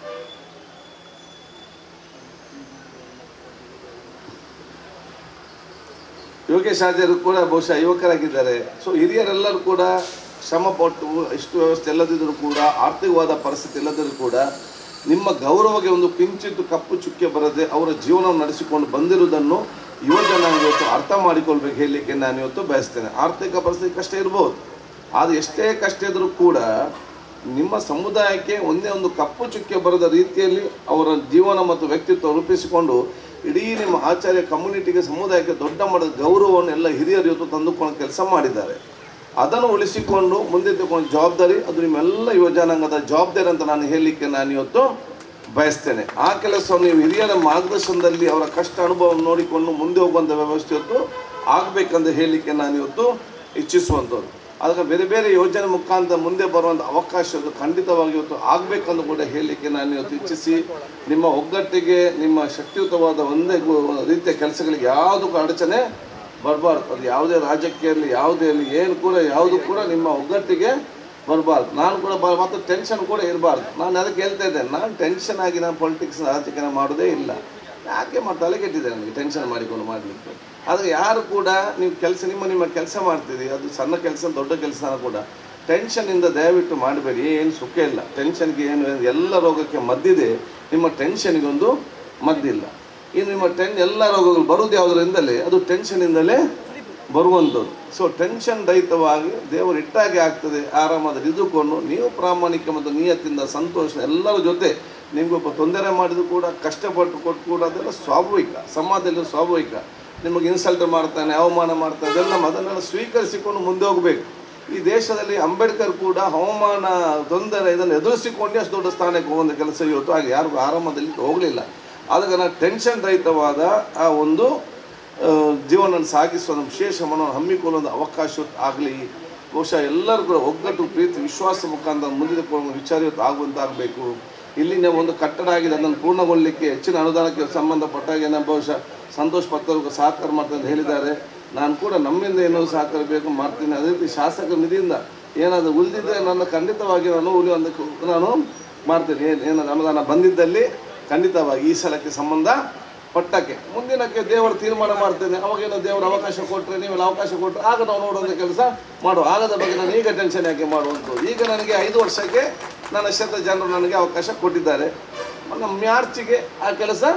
ಯೋಗೇಶ್ ಆಚಾರ್ಯರು ಕೂಡ ಬಹುಶಃ ಯುವಕರಾಗಿದ್ದಾರೆ ಸೊ ಹಿರಿಯರೆಲ್ಲರೂ ಕೂಡ ಶ್ರಮ ಪಟ್ಟು ಇಷ್ಟು ವ್ಯವಸ್ಥೆ ಇಲ್ಲದಿದ್ದರೂ ಕೂಡ ಆರ್ಥಿಕವಾದ ಪರಿಸ್ಥಿತಿ ಇಲ್ಲದಿದ್ದರೂ ಕೂಡ ನಿಮ್ಮ ಗೌರವಕ್ಕೆ ಒಂದು ಕಿಂಚಿತ್ತು ಕಪ್ಪು ಚುಕ್ಕೆ ಬರದೆ ಅವರ ಜೀವನವನ್ನು ನಡೆಸಿಕೊಂಡು ಬಂದಿರುವುದನ್ನು ಯುವ ಜನಾಂಗ ಇವತ್ತು ಅರ್ಥ ಮಾಡಿಕೊಳ್ಬೇಕು ಹೇಳಲಿಕ್ಕೆ ನಾನು ಇವತ್ತು ಬಯಸ್ತೇನೆ ಆರ್ಥಿಕ ಪರಿಸ್ಥಿತಿ ಕಷ್ಟ ಇರ್ಬೋದು ಆದರೆ ಎಷ್ಟೇ ಕಷ್ಟ ಇದ್ರೂ ಕೂಡ ನಿಮ್ಮ ಸಮುದಾಯಕ್ಕೆ ಒಂದೇ ಒಂದು ಕಪ್ಪು ಚುಕ್ಕೆ ಬರದ ರೀತಿಯಲ್ಲಿ ಅವರ ಜೀವನ ಮತ್ತು ವ್ಯಕ್ತಿತ್ವ ರೂಪಿಸಿಕೊಂಡು ಇಡೀ ನಿಮ್ಮ ಆಚಾರ್ಯ ಕಮ್ಯುನಿಟಿಗೆ ಸಮುದಾಯಕ್ಕೆ ದೊಡ್ಡ ಮಟ್ಟದ ಗೌರವವನ್ನು ಎಲ್ಲ ಹಿರಿಯರು ಇವತ್ತು ತಂದುಕೊಂಡು ಕೆಲಸ ಮಾಡಿದ್ದಾರೆ ಅದನ್ನು ಉಳಿಸಿಕೊಂಡು ಮುಂದೆ ತಗೊಂಡು ಜವಾಬ್ದಾರಿ ಅದು ನಿಮ್ಮೆಲ್ಲ ಯುವಜನಾಂಗದ ಜವಾಬ್ದಾರಿ ಅಂತ ನಾನು ಹೇಳಲಿಕ್ಕೆ ನಾನು ಇವತ್ತು ಬಯಸ್ತೇನೆ ಆ ಕೆಲಸವನ್ನು ನೀವು ಹಿರಿಯರ ಮಾರ್ಗದರ್ಶನದಲ್ಲಿ ಅವರ ಕಷ್ಟ ಅನುಭವವನ್ನು ನೋಡಿಕೊಂಡು ಮುಂದೆ ಹೋಗುವಂಥ ವ್ಯವಸ್ಥೆ ಇವತ್ತು ಆಗಬೇಕಂತ ಹೇಳಲಿಕ್ಕೆ ನಾನು ಇವತ್ತು ಇಚ್ಛಿಸುವಂಥದ್ದು ಅದಕ್ಕೆ ಬೇರೆ ಬೇರೆ ಯೋಜನೆ ಮುಖಾಂತರ ಮುಂದೆ ಬರುವಂಥ ಅವಕಾಶ ಅದು ಖಂಡಿತವಾಗಿ ಇವತ್ತು ಆಗಬೇಕಂದು ಕೂಡ ಹೇಳಲಿಕ್ಕೆ ನಾನು ಇವತ್ತು ಇಚ್ಛಿಸಿ ನಿಮ್ಮ ಒಗ್ಗಟ್ಟಿಗೆ ನಿಮ್ಮ ಶಕ್ತಿಯುತವಾದ ಒಂದೇ ಗು- ರೀತಿಯ ಕೆಲಸಗಳಿಗೆ ಯಾವುದಕ್ಕೂ ಅಡಚಣೆ ಬರಬಾರ್ದು ಅದು ಯಾವುದೇ ರಾಜ್ಯಕ್ಕೆ ಇರಲಿ ಯಾವುದೇ ಇರಲಿ ಏನು ಕೂಡ ಯಾವುದು ಕೂಡ ನಿಮ್ಮ ಒಗ್ಗಟ್ಟಿಗೆ ಬರಬಾರ್ದು ನಾನು ಕೂಡ ಬ ಮತ್ತು ಟೆನ್ಷನ್ ಕೂಡ ಇರಬಾರ್ದು ನಾನು ಅದಕ್ಕೆ ಹೇಳ್ತಾ ಇದ್ದೇನೆ ನಾನು ಟೆನ್ಷನ್ ಆಗಿ ನಾನು ಪೊಲಿಟಿಕ್ಸ್ ರಾಜಕೀಯ ಮಾಡೋದೇ ಇಲ್ಲ ಯಾಕೆ ಮಾಡಿ ತಲೆಗೆಟ್ಟಿದೆ ನನಗೆ ಟೆನ್ಷನ್ ಮಾಡಿಕೊಂಡು ಮಾಡಲಿಕ್ಕೆ ಆದರೆ ಯಾರು ಕೂಡ ನೀವು ಕೆಲಸ ನಿಮ್ಮ ನಿಮ್ಮ ಕೆಲಸ ಮಾಡ್ತೀರಿ ಅದು ಸಣ್ಣ ಕೆಲಸ ದೊಡ್ಡ ಕೆಲಸ ಕೂಡ ಟೆನ್ಷನ್ನಿಂದ ದಯವಿಟ್ಟು ಮಾಡಬೇಡಿ ಏನು ಸುಖ ಇಲ್ಲ ಟೆನ್ಷನ್ಗೆ ಏನು ಎಲ್ಲ ರೋಗಕ್ಕೆ ಮದ್ದಿದೆ ನಿಮ್ಮ ಟೆನ್ಷನ್ಗೆ ಒಂದು ಮದ್ದಿಲ್ಲ ಇನ್ನು ನಿಮ್ಮ ಟೆನ್ ಎಲ್ಲ ರೋಗಗಳು ಬರುವುದು ಯಾವುದರಿಂದಲೇ ಅದು ಟೆನ್ಷನ್ನಿಂದಲೇ ಬರುವಂಥದ್ದು ಸೊ ಟೆನ್ಷನ್ ರಹಿತವಾಗಿ ದೇವರು ಇಟ್ಟಾಗೆ ಆಗ್ತದೆ ಆರಾಮಾದ ಇದ್ದುಕೊಂಡು ನೀವು ಪ್ರಾಮಾಣಿಕ ಮತ್ತು ನಿಯತ್ತಿಂದ ಸಂತೋಷ ಎಲ್ಲರ ಜೊತೆ ನಿಮಗೊಬ್ಬ ತೊಂದರೆ ಮಾಡಿದ್ರು ಕೂಡ ಕಷ್ಟಪಟ್ಟು ಕೊಟ್ಟು ಕೂಡ ಅದೆಲ್ಲ ಸ್ವಾಭಾವಿಕ ಸಮಾಜದಲ್ಲಿ ಸ್ವಾಭಾವಿಕ ನಿಮಗೆ ಇನ್ಸಲ್ಟ್ ಮಾಡ್ತಾನೆ ಅವಮಾನ ಮಾಡ್ತಾನೆ ಅದೆಲ್ಲ ಅದನ್ನೆಲ್ಲ ಸ್ವೀಕರಿಸಿಕೊಂಡು ಮುಂದೆ ಹೋಗಬೇಕು ಈ ದೇಶದಲ್ಲಿ ಅಂಬೇಡ್ಕರ್ ಕೂಡ ಹವಾಮಾನ ತೊಂದರೆ ಇದನ್ನು ಎದುರಿಸಿಕೊಂಡೇ ಅಷ್ಟು ದೊಡ್ಡ ಸ್ಥಾನಕ್ಕೆ ಹೋಗುವಂಥ ಕೆಲಸ ಇವತ್ತು ಹಾಗೆ ಯಾರಿಗೂ ಆರಾಮದಲ್ಲಿ ಹೋಗಲಿಲ್ಲ ಆದ ಕಾರಣ ಟೆನ್ಷನ್ ರಹಿತವಾದ ಆ ಒಂದು ಆ, ಜೀವನ ಸಾಗಿಸುವ ಒಂದು ವಿಶೇಷ ಮನೋವನ್ನು ಹಮ್ಮಿಕೊಳ್ಳುವ ಅವಕಾಶ ಆಗಲಿ ಬಹುಶಃ ಎಲ್ಲರೂ ಕೂಡ ಒಗ್ಗಟ್ಟು ಪ್ರೀತಿ ವಿಶ್ವಾಸ ಮುಖಾಂತರ ಮುಂದಿನ ವಿಚಾರ ಇವತ್ತು ಆಗುವಂತಾಗಬೇಕು ಇಲ್ಲಿನ ಒಂದು ಕಟ್ಟಡ ಆಗಿದೆ ಅದನ್ನು ಪೂರ್ಣಗೊಳ್ಳಲಿಕ್ಕೆ ಹೆಚ್ಚಿನ ಅನುದಾನಕ್ಕೆ ಸಂಬಂಧಪಟ್ಟಾಗ ಏನೋ ಬಹುಶಃ ಸಂತೋಷ್ ಪತ್ರವ್ರಿಗೆ ಸಹಕಾರ ಮಾಡ್ತಾರೆ ಅಂತ ಹೇಳಿದ್ದಾರೆ ನಾನು ಕೂಡ ನಮ್ಮಿಂದ ಏನೋ ಸಹಕಾರ ಬೇಕು ಮಾಡ್ತೀನಿ ಅದೇ ರೀತಿ ಶಾಸಕರ ನಿಧಿಯಿಂದ ಏನಾದರೂ ಉಳಿದಿದ್ದರೆ ನನ್ನ ಖಂಡಿತವಾಗಿ ನಾನು ಉಳಿಯುವಂತ ನಾನು ಮಾಡ್ತೀನಿ ಏನು ಏನಾದ್ರು ಅನುದಾನ ಬಂದಿದ್ದಲ್ಲಿ ಖಂಡಿತವಾಗಿ ಈ ಸಲಕ್ಕೆ ಸಂಬಂಧ ಪಟ್ಟಕ್ಕೆ ಮುಂದಿನಕ್ಕೆ ದೇವರು ತೀರ್ಮಾನ ಮಾಡ್ತೇನೆ ಅವಾಗೇನೋ ದೇವರು ಅವಕಾಶ ಕೊಟ್ಟರೆ ನೀವೆಲ್ಲ ಅವಕಾಶ ಕೊಟ್ಟರೆ ಆಗ ನಾವು ನೋಡುವಂಥ ಕೆಲಸ ಮಾಡುವ ಆಗದ ಬಗ್ಗೆ ನಾನು ಈಗ ಟೆನ್ಷನ್ ಯಾಕೆ ಮಾಡುವಂಥದ್ದು ಈಗ ನನಗೆ ಐದು ವರ್ಷಕ್ಕೆ ನನ್ನ ಕ್ಷೇತ್ರ ಜನರು ನನಗೆ ಅವಕಾಶ ಕೊಟ್ಟಿದ್ದಾರೆ ನಮ್ಮ ಮಾರ್ಚಿಗೆ ಆ ಕೆಲಸ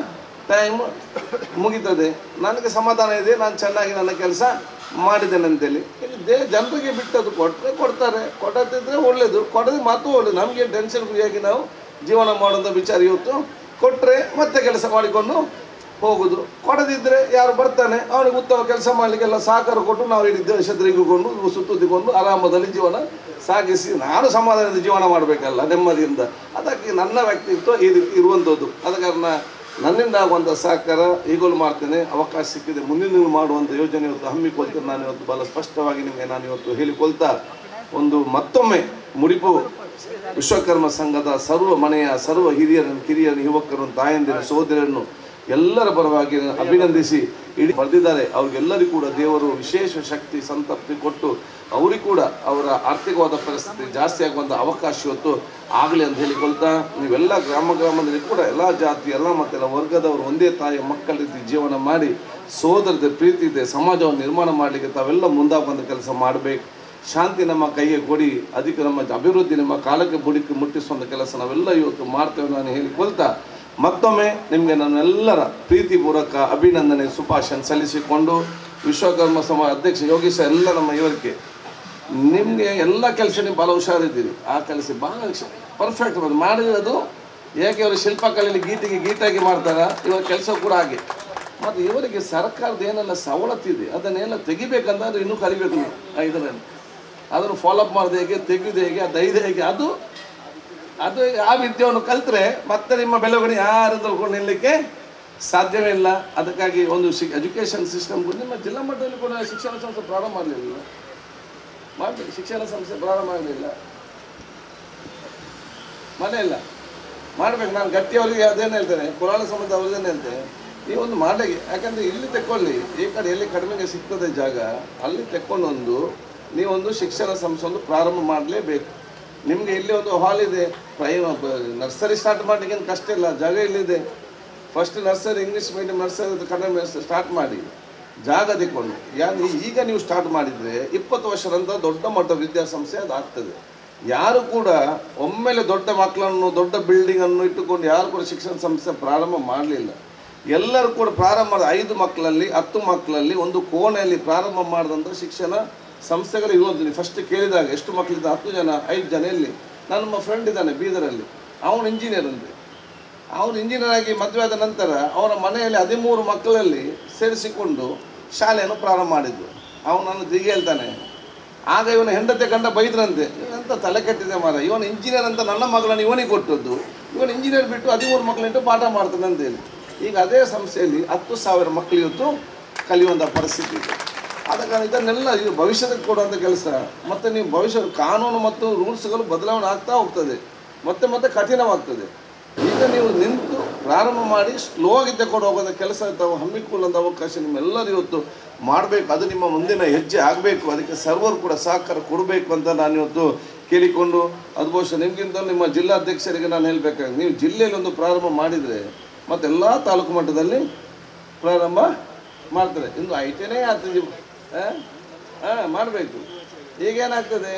ಟೈಮ್ ಮುಗೀತದೆ ನನಗೆ ಸಮಾಧಾನ ಇದೆ ನಾನು ಚೆನ್ನಾಗಿ ನನ್ನ ಕೆಲಸ ಮಾಡಿದ್ದೇನೆ ಅಂತೇಳಿ ಇಲ್ಲಿ ದೇ ಜನರಿಗೆ ಬಿಟ್ಟದ್ದು ಕೊಟ್ಟರೆ ಕೊಡ್ತಾರೆ ಕೊಡದಿದ್ರೆ ಒಳ್ಳೇದು ಕೊಡದೆ ಮಾತು ಒಳ್ಳೇದು ನಮಗೆ ಟೆನ್ಷನ್ ಫ್ರೀಯಾಗಿ ನಾವು ಜೀವನ ಮಾಡುವಂಥ ವಿಚಾರ ಇವತ್ತು ಕೊಟ್ಟರೆ ಮತ್ತೆ ಕೆಲಸ ಮಾಡಿಕೊಂಡು ಹೋಗುದು ಕೊಡದಿದ್ರೆ ಯಾರು ಬರ್ತಾನೆ ಅವನಿಗೆ ಉತ್ತಮ ಕೆಲಸ ಮಾಡಲಿಕ್ಕೆಲ್ಲ ಸಹಕಾರ ಕೊಟ್ಟು ನಾವು ಇಡೀ ದೇಶ ತಿರುಗಿಕೊಂಡು ಸುತ್ತುತ್ತಿಕೊಂಡು ಆರಾಮದಲ್ಲಿ ಜೀವನ ಸಾಗಿಸಿ ನಾನು ಸಮಾಧಾನದ ಜೀವನ ಮಾಡಬೇಕಲ್ಲ ನೆಮ್ಮದಿಯಿಂದ ಅದಕ್ಕೆ ನನ್ನ ವ್ಯಕ್ತಿತ್ವ ಈ ರೀತಿ ಇರುವಂಥದ್ದು ಆದ ಕಾರಣ ನನ್ನಿಂದ ಆಗುವಂಥ ಸಹಕಾರ ಈಗಲೂ ಮಾಡ್ತೇನೆ ಅವಕಾಶ ಸಿಕ್ಕಿದೆ ಮುಂದಿನ ಮಾಡುವಂಥ ಯೋಜನೆ ಇವತ್ತು ಹಮ್ಮಿಕೊಳ್ತೇನೆ ನಾನು ಇವತ್ತು ಬಹಳ ಸ್ಪಷ್ಟವಾಗಿ ನಿಮಗೆ ನಾನು ಇವತ್ತು ಹೇಳಿಕೊಳ್ತಾ ಒಂದು ಮತ್ತೊಮ್ಮೆ ಮುಡಿಪು ವಿಶ್ವಕರ್ಮ ಸಂಘದ ಸರ್ವ ಮನೆಯ ಸರ್ವ ಹಿರಿಯರನ್ನು ಕಿರಿಯರನ್ನು ಯುವಕರನ್ನು ತಾಯಂದಿರ ಸಹೋದರರನ್ನು ಎಲ್ಲರ ಪರವಾಗಿ ಅಭಿನಂದಿಸಿ ಇಡೀ ಬರೆದಿದ್ದಾರೆ ಅವ್ರಿಗೆಲ್ಲರಿಗೂ ಕೂಡ ದೇವರು ವಿಶೇಷ ಶಕ್ತಿ ಸಂತಪ್ತಿ ಕೊಟ್ಟು ಅವರಿಗೂ ಕೂಡ ಅವರ ಆರ್ಥಿಕವಾದ ಪರಿಸ್ಥಿತಿ ಜಾಸ್ತಿ ಆಗುವಂಥ ಅವಕಾಶ ಇವತ್ತು ಆಗಲಿ ಅಂತ ಹೇಳಿಕೊಳ್ತಾ ನೀವೆಲ್ಲ ಗ್ರಾಮ ಗ್ರಾಮದಲ್ಲಿ ಕೂಡ ಎಲ್ಲ ಜಾತಿ ಎಲ್ಲ ಮತ್ತೆಲ್ಲ ವರ್ಗದವರು ಒಂದೇ ತಾಯಿಯ ಮಕ್ಕಳ ರೀತಿ ಜೀವನ ಮಾಡಿ ಸೋದರತೆ ಪ್ರೀತಿ ಇದೆ ಸಮಾಜವನ್ನು ನಿರ್ಮಾಣ ಮಾಡಲಿಕ್ಕೆ ತಾವೆಲ್ಲ ಮುಂದಾಗಿ ಬಂದ ಕೆಲಸ ಮಾಡಬೇಕು ಶಾಂತಿ ನಮ್ಮ ಕೈಗೆ ಕೊಡಿ ಅಧಿಕ ನಮ್ಮ ಅಭಿವೃದ್ಧಿ ನಮ್ಮ ಕಾಲಕ್ಕೆ ಬುಡಿಕೆ ಮುಟ್ಟಿಸುವಂಥ ಕೆಲಸ ನಾವೆಲ್ಲ ಇವತ್ತು ಮಾಡ್ತೇವೆ ನಾನು ಹೇಳಿಕೊಳ್ತಾ ಮತ್ತೊಮ್ಮೆ ನಿಮಗೆ ನನ್ನೆಲ್ಲರ ಪ್ರೀತಿಪೂರ್ವಕ ಅಭಿನಂದನೆ ಸುಭಾಷನ್ ಸಲ್ಲಿಸಿಕೊಂಡು ವಿಶ್ವಕರ್ಮ ಸಮಾಜ ಅಧ್ಯಕ್ಷ ಯೋಗೀಶ ಎಲ್ಲ ನಮ್ಮ ಇವರಿಗೆ ನಿಮಗೆ ಎಲ್ಲ ಕೆಲಸ ನೀವು ಭಾಳ ಹುಷಾರಿದ್ದೀರಿ ಆ ಕೆಲಸ ಭಾಳ ಪರ್ಫೆಕ್ಟ್ ಬಂದು ಮಾಡಿರೋದು ಏಕೆ ಅವರು ಶಿಲ್ಪಕಲೆಯಲ್ಲಿ ಗೀಟಿಗೆ ಗೀಟಾಗಿ ಮಾಡ್ತಾರ ಇವರ ಕೆಲಸ ಕೂಡ ಹಾಗೆ ಮತ್ತು ಇವರಿಗೆ ಸರ್ಕಾರದ ಏನೆಲ್ಲ ಸವಲತ್ತಿದೆ ಅದನ್ನೆಲ್ಲ ತೆಗಿಬೇಕಂದ್ರೆ ಇನ್ನೂ ಕಲಿಬೇಕು ನೀವು ಆ ಇದರಲ್ಲಿ ಅದನ್ನು ಫಾಲೋಅಪ್ ಮಾಡೋದು ಹೇಗೆ ತೆಗೆದು ಹೇಗೆ ಅದು ಐದು ಹೇಗೆ ಅದು ಅದು ಆ ವಿದ್ಯೆಯನ್ನು ಕಲ್ತ್ರೆ ಮತ್ತೆ ನಿಮ್ಮ ಬೆಳವಣಿಗೆ ಯಾರು ತಿಳ್ಕೊಂಡು ನಿಲ್ಲಕ್ಕೆ ಸಾಧ್ಯವೇ ಇಲ್ಲ ಅದಕ್ಕಾಗಿ ಒಂದು ಎಜುಕೇಷನ್ ಸಿಸ್ಟಮ್ ನಿಮ್ಮ ಜಿಲ್ಲಾ ಮಟ್ಟದಲ್ಲಿ ಕೂಡ ಶಿಕ್ಷಣ ಸಂಸ್ಥೆ ಪ್ರಾರಂಭ ಮಾಡಲಿಲ್ಲ ಮಾಡಬೇಕು ಶಿಕ್ಷಣ ಸಂಸ್ಥೆ ಪ್ರಾರಂಭ ಮಾಡಲಿಲ್ಲ ಮನೆ ಇಲ್ಲ ಮಾಡ್ಬೇಕು ನಾನು ಗಟ್ಟಿಯವರಿಗೆ ಅದೇನು ಹೇಳ್ತೇನೆ ಪುರಾಣ ಸಂಬಂಧ ಅವ್ರದ್ದೇನು ಹೇಳ್ತೇನೆ ನೀವೊಂದು ಮಾಡಲಿ ಯಾಕಂದ್ರೆ ಇಲ್ಲಿ ತೆಕ್ಕೊಳ್ಳಿ ಈ ಕಡೆ ಎಲ್ಲಿ ಕಡಿಮೆಗೆ ಸಿಗ್ತದೆ ಜಾಗ ಅಲ್ಲಿ ತೆಕ್ಕೊಂಡೊಂದು ನೀವೊಂದು ಶಿಕ್ಷಣ ಸಂಸ್ಥೆ ಒಂದು ಪ್ರಾರಂಭ ಮಾಡಲೇಬೇಕು ನಿಮಗೆ ಇಲ್ಲಿ ಒಂದು ಹಾಲ್ ಇದೆ ಪ್ರೈಮ್ ನರ್ಸರಿ ಸ್ಟಾರ್ಟ್ ಮಾಡಲಿಕ್ಕೆ ಏನು ಕಷ್ಟ ಇಲ್ಲ ಜಾಗ ಇಲ್ಲಿದೆ first nursery English medium nursery Kannada start ಮಾಡಿ ಜಾಗ ತೆಕ್ಕೊಂಡು ಯಾರು ಈಗ ನೀವು ಸ್ಟಾರ್ಟ್ ಮಾಡಿದರೆ ಇಪ್ಪತ್ತು ವರ್ಷ ನಂತರ ದೊಡ್ಡ ಮಟ್ಟ ವಿದ್ಯಾಸಂಸ್ಥೆ ಅದು ಆಗ್ತದೆ ಯಾರು ಕೂಡ ಒಮ್ಮೆಲೆ ದೊಡ್ಡ ಮಕ್ಕಳನ್ನು ದೊಡ್ಡ ಬಿಲ್ಡಿಂಗ್ ಅನ್ನು ಇಟ್ಟುಕೊಂಡು ಯಾರು ಕೂಡ ಶಿಕ್ಷಣ ಸಂಸ್ಥೆ ಪ್ರಾರಂಭ ಮಾಡಲಿಲ್ಲ ಎಲ್ಲರೂ ಕೂಡ ಪ್ರಾರಂಭ ಮಾಡಿದ ಐದು ಮಕ್ಕಳಲ್ಲಿ ಹತ್ತು ಮಕ್ಕಳಲ್ಲಿ ಒಂದು ಕೋಣೆಯಲ್ಲಿ ಪ್ರಾರಂಭ ಮಾಡಿದಂಥ ಶಿಕ್ಷಣ ಸಂಸ್ಥೆಗಳು ಇರುವಂಥದ್ದು ಫಸ್ಟ್ ಕೇಳಿದಾಗ ಎಷ್ಟು ಮಕ್ಕಳಿದ್ದ ಹತ್ತು ಜನ ಐದು ಜನ ಎಲ್ಲಿ ನನ್ನ ಫ್ರೆಂಡ್ ಇದ್ದಾನೆ ಬೀದರಲ್ಲಿ ಅವನು ಇಂಜಿನಿಯರ್ ಅಂತೆ ಅವನು ಇಂಜಿನಿಯರ್ ಆಗಿ ಮದುವೆ ಆದ ನಂತರ ಅವರ ಮನೆಯಲ್ಲಿ ಹದಿಮೂರು ಮಕ್ಕಳಲ್ಲಿ ಸೇರಿಸಿಕೊಂಡು ಶಾಲೆಯನ್ನು ಪ್ರಾರಂಭ ಮಾಡಿದ್ದು ಅವನು ನನ್ನ ದಿಗೆ ಹೇಳ್ತಾನೆ ಆಗ ಇವನ ಹೆಂಡತಿ ಗಂಡ ಬೈದ್ರಂತೆ ಅಂತ ತಲೆ ಕೆಟ್ಟಿದೆ ಮಾರ ಇವನು ಇಂಜಿನಿಯರ್ ಅಂತ ನನ್ನ ಮಗಳನ್ನು ಇವನಿಗೆ ಕೊಟ್ಟದ್ದು ಇವನು ಇಂಜಿನಿಯರ್ ಬಿಟ್ಟು ಹದಿಮೂರು ಮಕ್ಕಳಿಟ್ಟು ಪಾಠ ಮಾಡ್ತಾನೆ ಅಂತ ಹೇಳಿ ಈಗ ಅದೇ ಸಂಸ್ಥೆಯಲ್ಲಿ ಹತ್ತು ಸಾವಿರ ಮಕ್ಕಳು ಇವತ್ತು ಕಲಿಯುವಂಥ ಪರಿಸ್ಥಿತಿ ಇದೆ ಆದ ಕಾರಣ ಇದನ್ನೆಲ್ಲ ಇದು ಭವಿಷ್ಯದಕ್ಕೆ ಕೊಡುವಂಥ ಕೆಲಸ ಮತ್ತು ನೀವು ಭವಿಷ್ಯ ಕಾನೂನು ಮತ್ತು ರೂಲ್ಸ್ಗಳು ಬದಲಾವಣೆ ಆಗ್ತಾ ಹೋಗ್ತದೆ ಮತ್ತೆ ಮತ್ತೆ ಕಠಿಣವಾಗ್ತದೆ ಈಗ ನೀವು ನಿಂತು ಪ್ರಾರಂಭ ಮಾಡಿ ಸ್ಲೋ ಆಗಿ ತಗೊಂಡು ಹೋಗೋದ ಕೆಲಸ ತಾವು ಹಮ್ಮಿಕೊಳ್ಳುವಂಥ ಅವಕಾಶ ನಿಮ್ಮೆಲ್ಲರೂ ಇವತ್ತು ಮಾಡಬೇಕು ಅದು ನಿಮ್ಮ ಮುಂದಿನ ಹೆಜ್ಜೆ ಆಗಬೇಕು ಅದಕ್ಕೆ ಸರ್ವರ್ ಕೂಡ ಸಹಕಾರ ಕೊಡಬೇಕು ಅಂತ ನಾನು ಇವತ್ತು ಕೇಳಿಕೊಂಡು ಅದು ಬಹುಶಃ ನಿಮಗಿಂತ ನಿಮ್ಮ ಜಿಲ್ಲಾಧ್ಯಕ್ಷರಿಗೆ ನಾನು ಹೇಳ್ಬೇಕಾದ್ರೆ ನೀವು ಜಿಲ್ಲೆಯಲ್ಲಿ ಒಂದು ಪ್ರಾರಂಭ ಮಾಡಿದರೆ ಮತ್ತೆಲ್ಲ ತಾಲೂಕು ಮಟ್ಟದಲ್ಲಿ ಪ್ರಾರಂಭ ಮಾಡ್ತಾರೆ ಇನ್ನು ಐ ಟಿನೇ ಆಗ್ತದೆ ಹಾಂ ಮಾಡಬೇಕು ಈಗೇನಾಗ್ತದೆ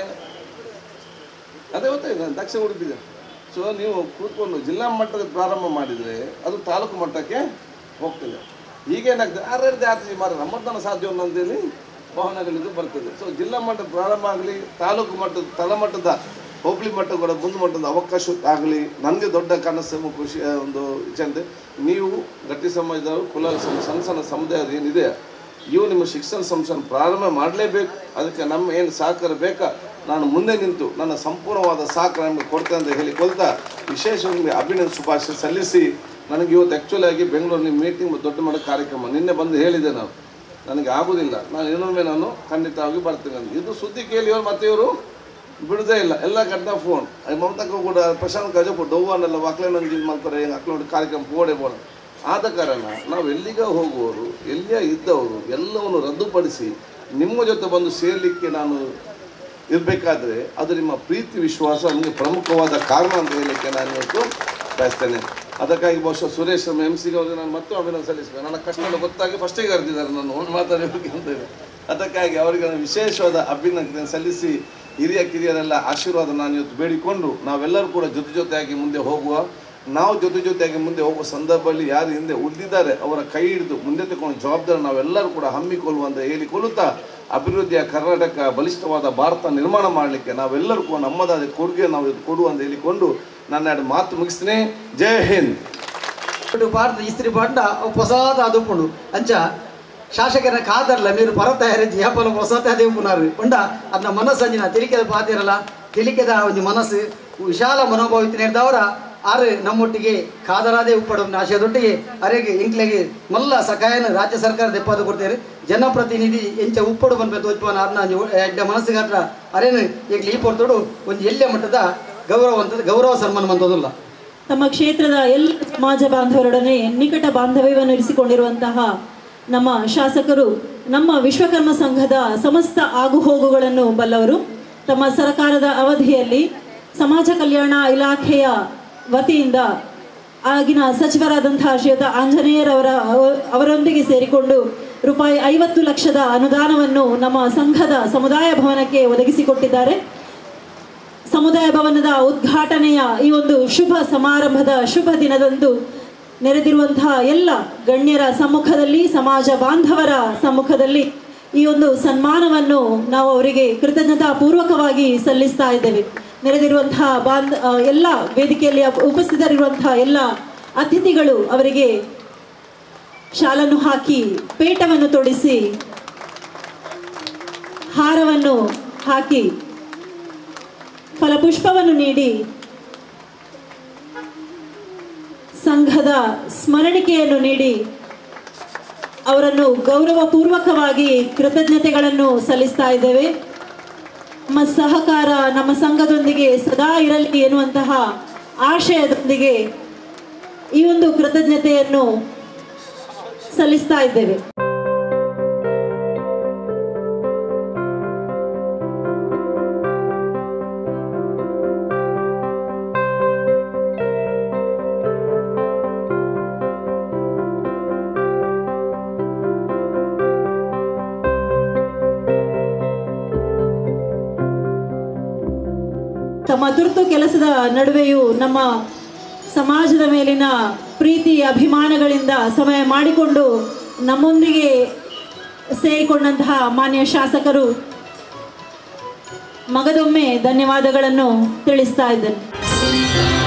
ಅದೇ ಗೊತ್ತಾಯ್ತು ದಕ್ಷ ಉಡುಪಿದೆ ಸೊ ನೀವು ಕೂತ್ಕೊಂಡು ಜಿಲ್ಲಾ ಮಟ್ಟದ ಪ್ರಾರಂಭ ಮಾಡಿದರೆ ಅದು ತಾಲೂಕು ಮಟ್ಟಕ್ಕೆ ಹೋಗ್ತದೆ ಈಗೇನಾಗ್ತದೆ ಆರರದೇ ಆಗ್ತದೆ ಮಾರ ನಮ್ಮದನ್ನು ಸಾಧ್ಯ ಅಂತೇಳಿ ವಾಹನಗಳಿದ್ದು ಬರ್ತದೆ ಸೊ ಜಿಲ್ಲಾ ಮಟ್ಟದ ಪ್ರಾರಂಭ ಆಗಲಿ ತಾಲೂಕು ಮಟ್ಟದ ತಳಮಟ್ಟದ ಹೋಬಳಿ ಮಟ್ಟ ಕೂಡ ಮುಂದೆ ಮಟ್ಟದ ಅವಕಾಶ ಆಗಲಿ ನನಗೆ ದೊಡ್ಡ ಕನಸು ಖುಷಿ ಒಂದು ಇಚ್ಛೆ ನೀವು ಗಟ್ಟಿ ಸಮಾಜದವರು ಕುಲ ಸಮ ಸಣ್ಣ ಸಣ್ಣ ಸಮುದಾಯ ಏನಿದೆ ಇವು ನಿಮ್ಮ ಶಿಕ್ಷಣ ಸಂಸ್ಥೆಯನ್ನು ಪ್ರಾರಂಭ ಮಾಡಲೇಬೇಕು ಅದಕ್ಕೆ ನಮ್ಮ ಏನು ಸಹಕಾರ ಬೇಕಾ ನಾನು ಮುಂದೆ ನಿಂತು ನನ್ನ ಸಂಪೂರ್ಣವಾದ ಸಹಕಾರ ನಿಮಗೆ ಕೊಡ್ತೇನೆ ಅಂತ ಹೇಳಿಕೊಳ್ತಾ ವಿಶೇಷವಾಗಿ ನಿಮಗೆ ಅಭಿನಂದನೆ ಶುಭಾಶಯ ಸಲ್ಲಿಸಿ ನನಗೆ ಇವತ್ತು ಆ್ಯಕ್ಚುಲಿ ಆಗಿ ಬೆಂಗಳೂರಲ್ಲಿ ಮೀಟಿಂಗ್ ದೊಡ್ಡ ಮಟ್ಟ ಕಾರ್ಯಕ್ರಮ ನಿನ್ನೆ ಬಂದು ಹೇಳಿದೆ ನಾವು ನನಗೆ ಆಗುವುದಿಲ್ಲ ನಾನು ಇನ್ನೊಮ್ಮೆ ನಾನು ಖಂಡಿತವಾಗಿ ಬರ್ತೇನೆ ಅಂತ ಇದು ಸುದ್ದಿ ಕೇಳಿ ಇವರು ಮತ್ತೆ ಇವರು ಬಿಡದೇ ಇಲ್ಲ ಎಲ್ಲ ಕಟ್ಟ ಫೋನ್ ಮಮತಕ್ಕ ಕೂಡ ಪ್ರಶಾಂತ್ ಕಜಪು ಡೌವನ್ನೆಲ್ಲ ಮಕ್ಕಳನ್ನ ಮಾಡ್ತಾರೆ ಮಕ್ಕಳು ಕಾರ್ಯಕ್ರಮ ಪೋಡೆ ಬೋಡ ಆದ ಕಾರಣ ನಾವು ಎಲ್ಲಿಗ ಹೋಗುವವರು ಎಲ್ಲಿಯ ಇದ್ದವರು ಎಲ್ಲವನ್ನು ರದ್ದುಪಡಿಸಿ ನಿಮ್ಮ ಜೊತೆ ಬಂದು ಸೇರ್ಲಿಕ್ಕೆ ನಾನು ಇರಬೇಕಾದ್ರೆ ಅದು ನಿಮ್ಮ ಪ್ರೀತಿ ವಿಶ್ವಾಸ ನಮಗೆ ಪ್ರಮುಖವಾದ ಕಾರಣ ಅಂತ ಹೇಳಲಿಕ್ಕೆ ನಾನು ಇವತ್ತು ಬಯಸ್ತೇನೆ ಅದಕ್ಕಾಗಿ ಬಹುಶಃ ಸುರೇಶ್ ಎಂ ಸಿಗೆ ಅವರಿಗೆ ನಾನು ಮತ್ತೆ ಅಭಿನಂದನೆ ಸಲ್ಲಿಸಬೇಕು ನನ್ನ ಕಷ್ಟ ಗೊತ್ತಾಗಿ ಫಸ್ಟಿಗೆ ಕರೆದಿದ್ದಾರೆ ನಾನು ಒಂದು ಮಾತಾಡಬೇಕು ಅಂತ ಹೇಳಿ ಅದಕ್ಕಾಗಿ ಅವರಿಗೆ ನಾನು ವಿಶೇಷವಾದ ಅಭಿನಂದನೆ ಸಲ್ಲಿಸಿ ಹಿರಿಯ ಕಿರಿಯರೆಲ್ಲ ಆಶೀರ್ವಾದ ನಾನು ಇವತ್ತು ಬೇಡಿಕೊಂಡು ನಾವೆಲ್ಲರೂ ಕೂಡ ಜೊತೆ ಜೊತೆಯಾಗಿ ಮುಂದೆ ಹೋಗುವ ನಾವು ಜೊತೆ ಜೊತೆಯಾಗಿ ಮುಂದೆ ಹೋಗುವ ಸಂದರ್ಭದಲ್ಲಿ ಯಾರು ಹಿಂದೆ ಉಳಿದಿದ್ದಾರೆ ಅವರ ಕೈ ಹಿಡಿದು ಮುಂದೆ ತಗೊಂಡು ಜವಾಬ್ದಾರಿ ನಾವೆಲ್ಲರೂ ಕೂಡ ಹಮ್ಮಿಕೊಳ್ಳುವಂತ ಹೇಳಿಕೊಳ್ಳುತ್ತಾ ಅಭಿವೃದ್ಧಿಯ ಕರ್ನಾಟಕ ಬಲಿಷ್ಠವಾದ ಭಾರತ ನಿರ್ಮಾಣ ಮಾಡಲಿಕ್ಕೆ ನಾವೆಲ್ಲರೂ ಕೂಡ ನಮ್ಮದಾದ ಕೊಡುಗೆ ನಾವು ಇದು ಕೊಡು ಅಂತ ಹೇಳಿಕೊಂಡು ನನ್ನ ಎರಡು ಮಾತು ಮುಗಿಸ್ತೀನಿ ಜೈ ಹಿಂದ್ ఇటు పాట ఇస్త్రీ పాట పొసాద అదుపుండు అంచ ಶಾಸಕರ ಕಾದರ್ಲ మీరు ಪರ ತಯಾರಿಸಿ ಯಾಪಲ ಹೊಸತ ದೇವುನಾರು ಉಂಡ ಅದನ್ನ ಮನಸ್ಸು ಅಂಜಿನ ತಿಳಿಕೆದ ಪಾತಿರಲ್ಲ ತಿಳಿಕೆದ ಒಂದು ಮನಸ್ಸು ವಿಶಾಲ ಮನೋಭಾವ ನಿರ್ದವರ ಆರು ನಮ್ಮೊಟ್ಟಿಗೆ ಕಾದರಾದೇ ಉಪ್ಪಡು ಆಶಯದೊಟ್ಟಿಗೆ ಅರೆಗೆ ಇಂಕ್ಲೆಗೆ ಮಲ್ಲ ಸಕಾಯನ ರಾಜ್ಯ ಸರ್ಕಾರ ದೆಪ್ಪದ ಕೊಡ್ತಾರೆ ಜನಪ್ರತಿನಿಧಿ ಎಂಚ ಉಪ್ಪಡು ಬಂದ್ಬೇಕು ಉತ್ಪನ್ನ ಅದನ್ನ ಎಡ್ಡ ಮನಸ್ಸಿಗೆ ಹತ್ರ ಅರೇನು ಈಗ ಈ ಪೊರ್ತೋಡು ಒಂದು ಎಲ್ಲೆ ಮಟ್ಟದ ಗೌರವಂತದ ಗೌರವ ಸನ್ಮಾನ ಬಂದೋದಿಲ್ಲ ತಮ್ಮ ಕ್ಷೇತ್ರದ ಎಲ್ಲ ಸಮಾಜ ಬಾಂಧವರೊಡನೆ ನಿಕಟ ಬಾಂಧವ್ಯವನ್ನು ಇರಿಸಿಕೊಂಡಿರುವಂತಹ ನಮ್ಮ ಶಾಸಕರು ನಮ್ಮ ವಿಶ್ವಕರ್ಮ ಸಂಘದ ಸಮಸ್ತ ಆಗುಹೋಗುಗಳನ್ನು ಬಲ್ಲವರು ತಮ್ಮ ಸರ್ಕಾರದ ಅವಧಿಯಲ್ಲಿ ಸಮಾಜ ಕಲ್ಯಾಣ ಇಲಾಖೆಯ ವತಿಯಿಂದ ಆಗಿನ ಸಚಿವರಾದಂತಹ ಶ್ರೀಯುತ ಆಂಜನೇಯರವರ ಅವ- ಅವರೊಂದಿಗೆ ಸೇರಿಕೊಂಡು ರೂಪಾಯಿ ಐವತ್ತು ಲಕ್ಷದ ಅನುದಾನವನ್ನು ನಮ್ಮ ಸಂಘದ ಸಮುದಾಯ ಭವನಕ್ಕೆ ಒದಗಿಸಿಕೊಟ್ಟಿದ್ದಾರೆ ಸಮುದಾಯ ಭವನದ ಉದ್ಘಾಟನೆಯ ಈ ಒಂದು ಶುಭ ಸಮಾರಂಭದ ಶುಭ ದಿನದಂದು ನೆರೆದಿರುವಂತಹ ಎಲ್ಲ ಗಣ್ಯರ ಸಮ್ಮುಖದಲ್ಲಿ ಸಮಾಜ ಬಾಂಧವರ ಸಮ್ಮುಖದಲ್ಲಿ ಈ ಒಂದು ಸನ್ಮಾನವನ್ನು ನಾವು ಅವರಿಗೆ ಕೃತಜ್ಞತಾ ಪೂರ್ವಕವಾಗಿ ಸಲ್ಲಿಸ್ತಾ ಇದ್ದೇವೆ ನೆರೆದಿರುವಂತಹ ಬಾಂಧ ಆ, ಎಲ್ಲ ವೇದಿಕೆಯಲ್ಲಿ ಉಪ- ಉಪಸ್ಥಿತರಿರುವಂತಹ ಎಲ್ಲ ಅತಿಥಿಗಳು ಅವರಿಗೆ ಶಾಲನ್ನು ಹಾಕಿ ಪೇಟವನ್ನು ತೊಡಿಸಿ ಹಾರವನ್ನು ಹಾಕಿ ಫಲಪುಷ್ಪವನ್ನು ನೀಡಿ ಸಂಘದ ಸ್ಮರಣಿಕೆಯನ್ನು ನೀಡಿ ಅವರನ್ನು ಗೌರವಪೂರ್ವಕವಾಗಿ ಕೃತಜ್ಞತೆಗಳನ್ನು ಸಲ್ಲಿಸ್ತಾ ಇದ್ದೇವೆ ನಮ್ಮ ಸಹಕಾರ ನಮ್ಮ ಸಂಘದೊಂದಿಗೆ ಸದಾ ಇರಲಿ ಎನ್ನುವಂತಹ ಆಶಯದೊಂದಿಗೆ ಈ ಒಂದು ಕೃತಜ್ಞತೆಯನ್ನು ಸಲ್ಲಿಸ್ತಾ ಇದ್ದೇವೆ ತಮ್ಮ ತುರ್ತು ಕೆಲಸದ ನಡುವೆಯೂ ನಮ್ಮ ಸಮಾಜದ ಮೇಲಿನ ಪ್ರೀತಿ ಅಭಿಮಾನಗಳಿಂದ ಸಮಯ ಮಾಡಿಕೊಂಡು ನಮ್ಮೊಂದಿಗೆ ಸೇರಿಕೊಂಡಂತಹ ಮಾನ್ಯ ಶಾಸಕರು ಮಗದೊಮ್ಮೆ ಧನ್ಯವಾದಗಳನ್ನು ತಿಳಿಸ್ತಾ ಇದ್ದೇನೆ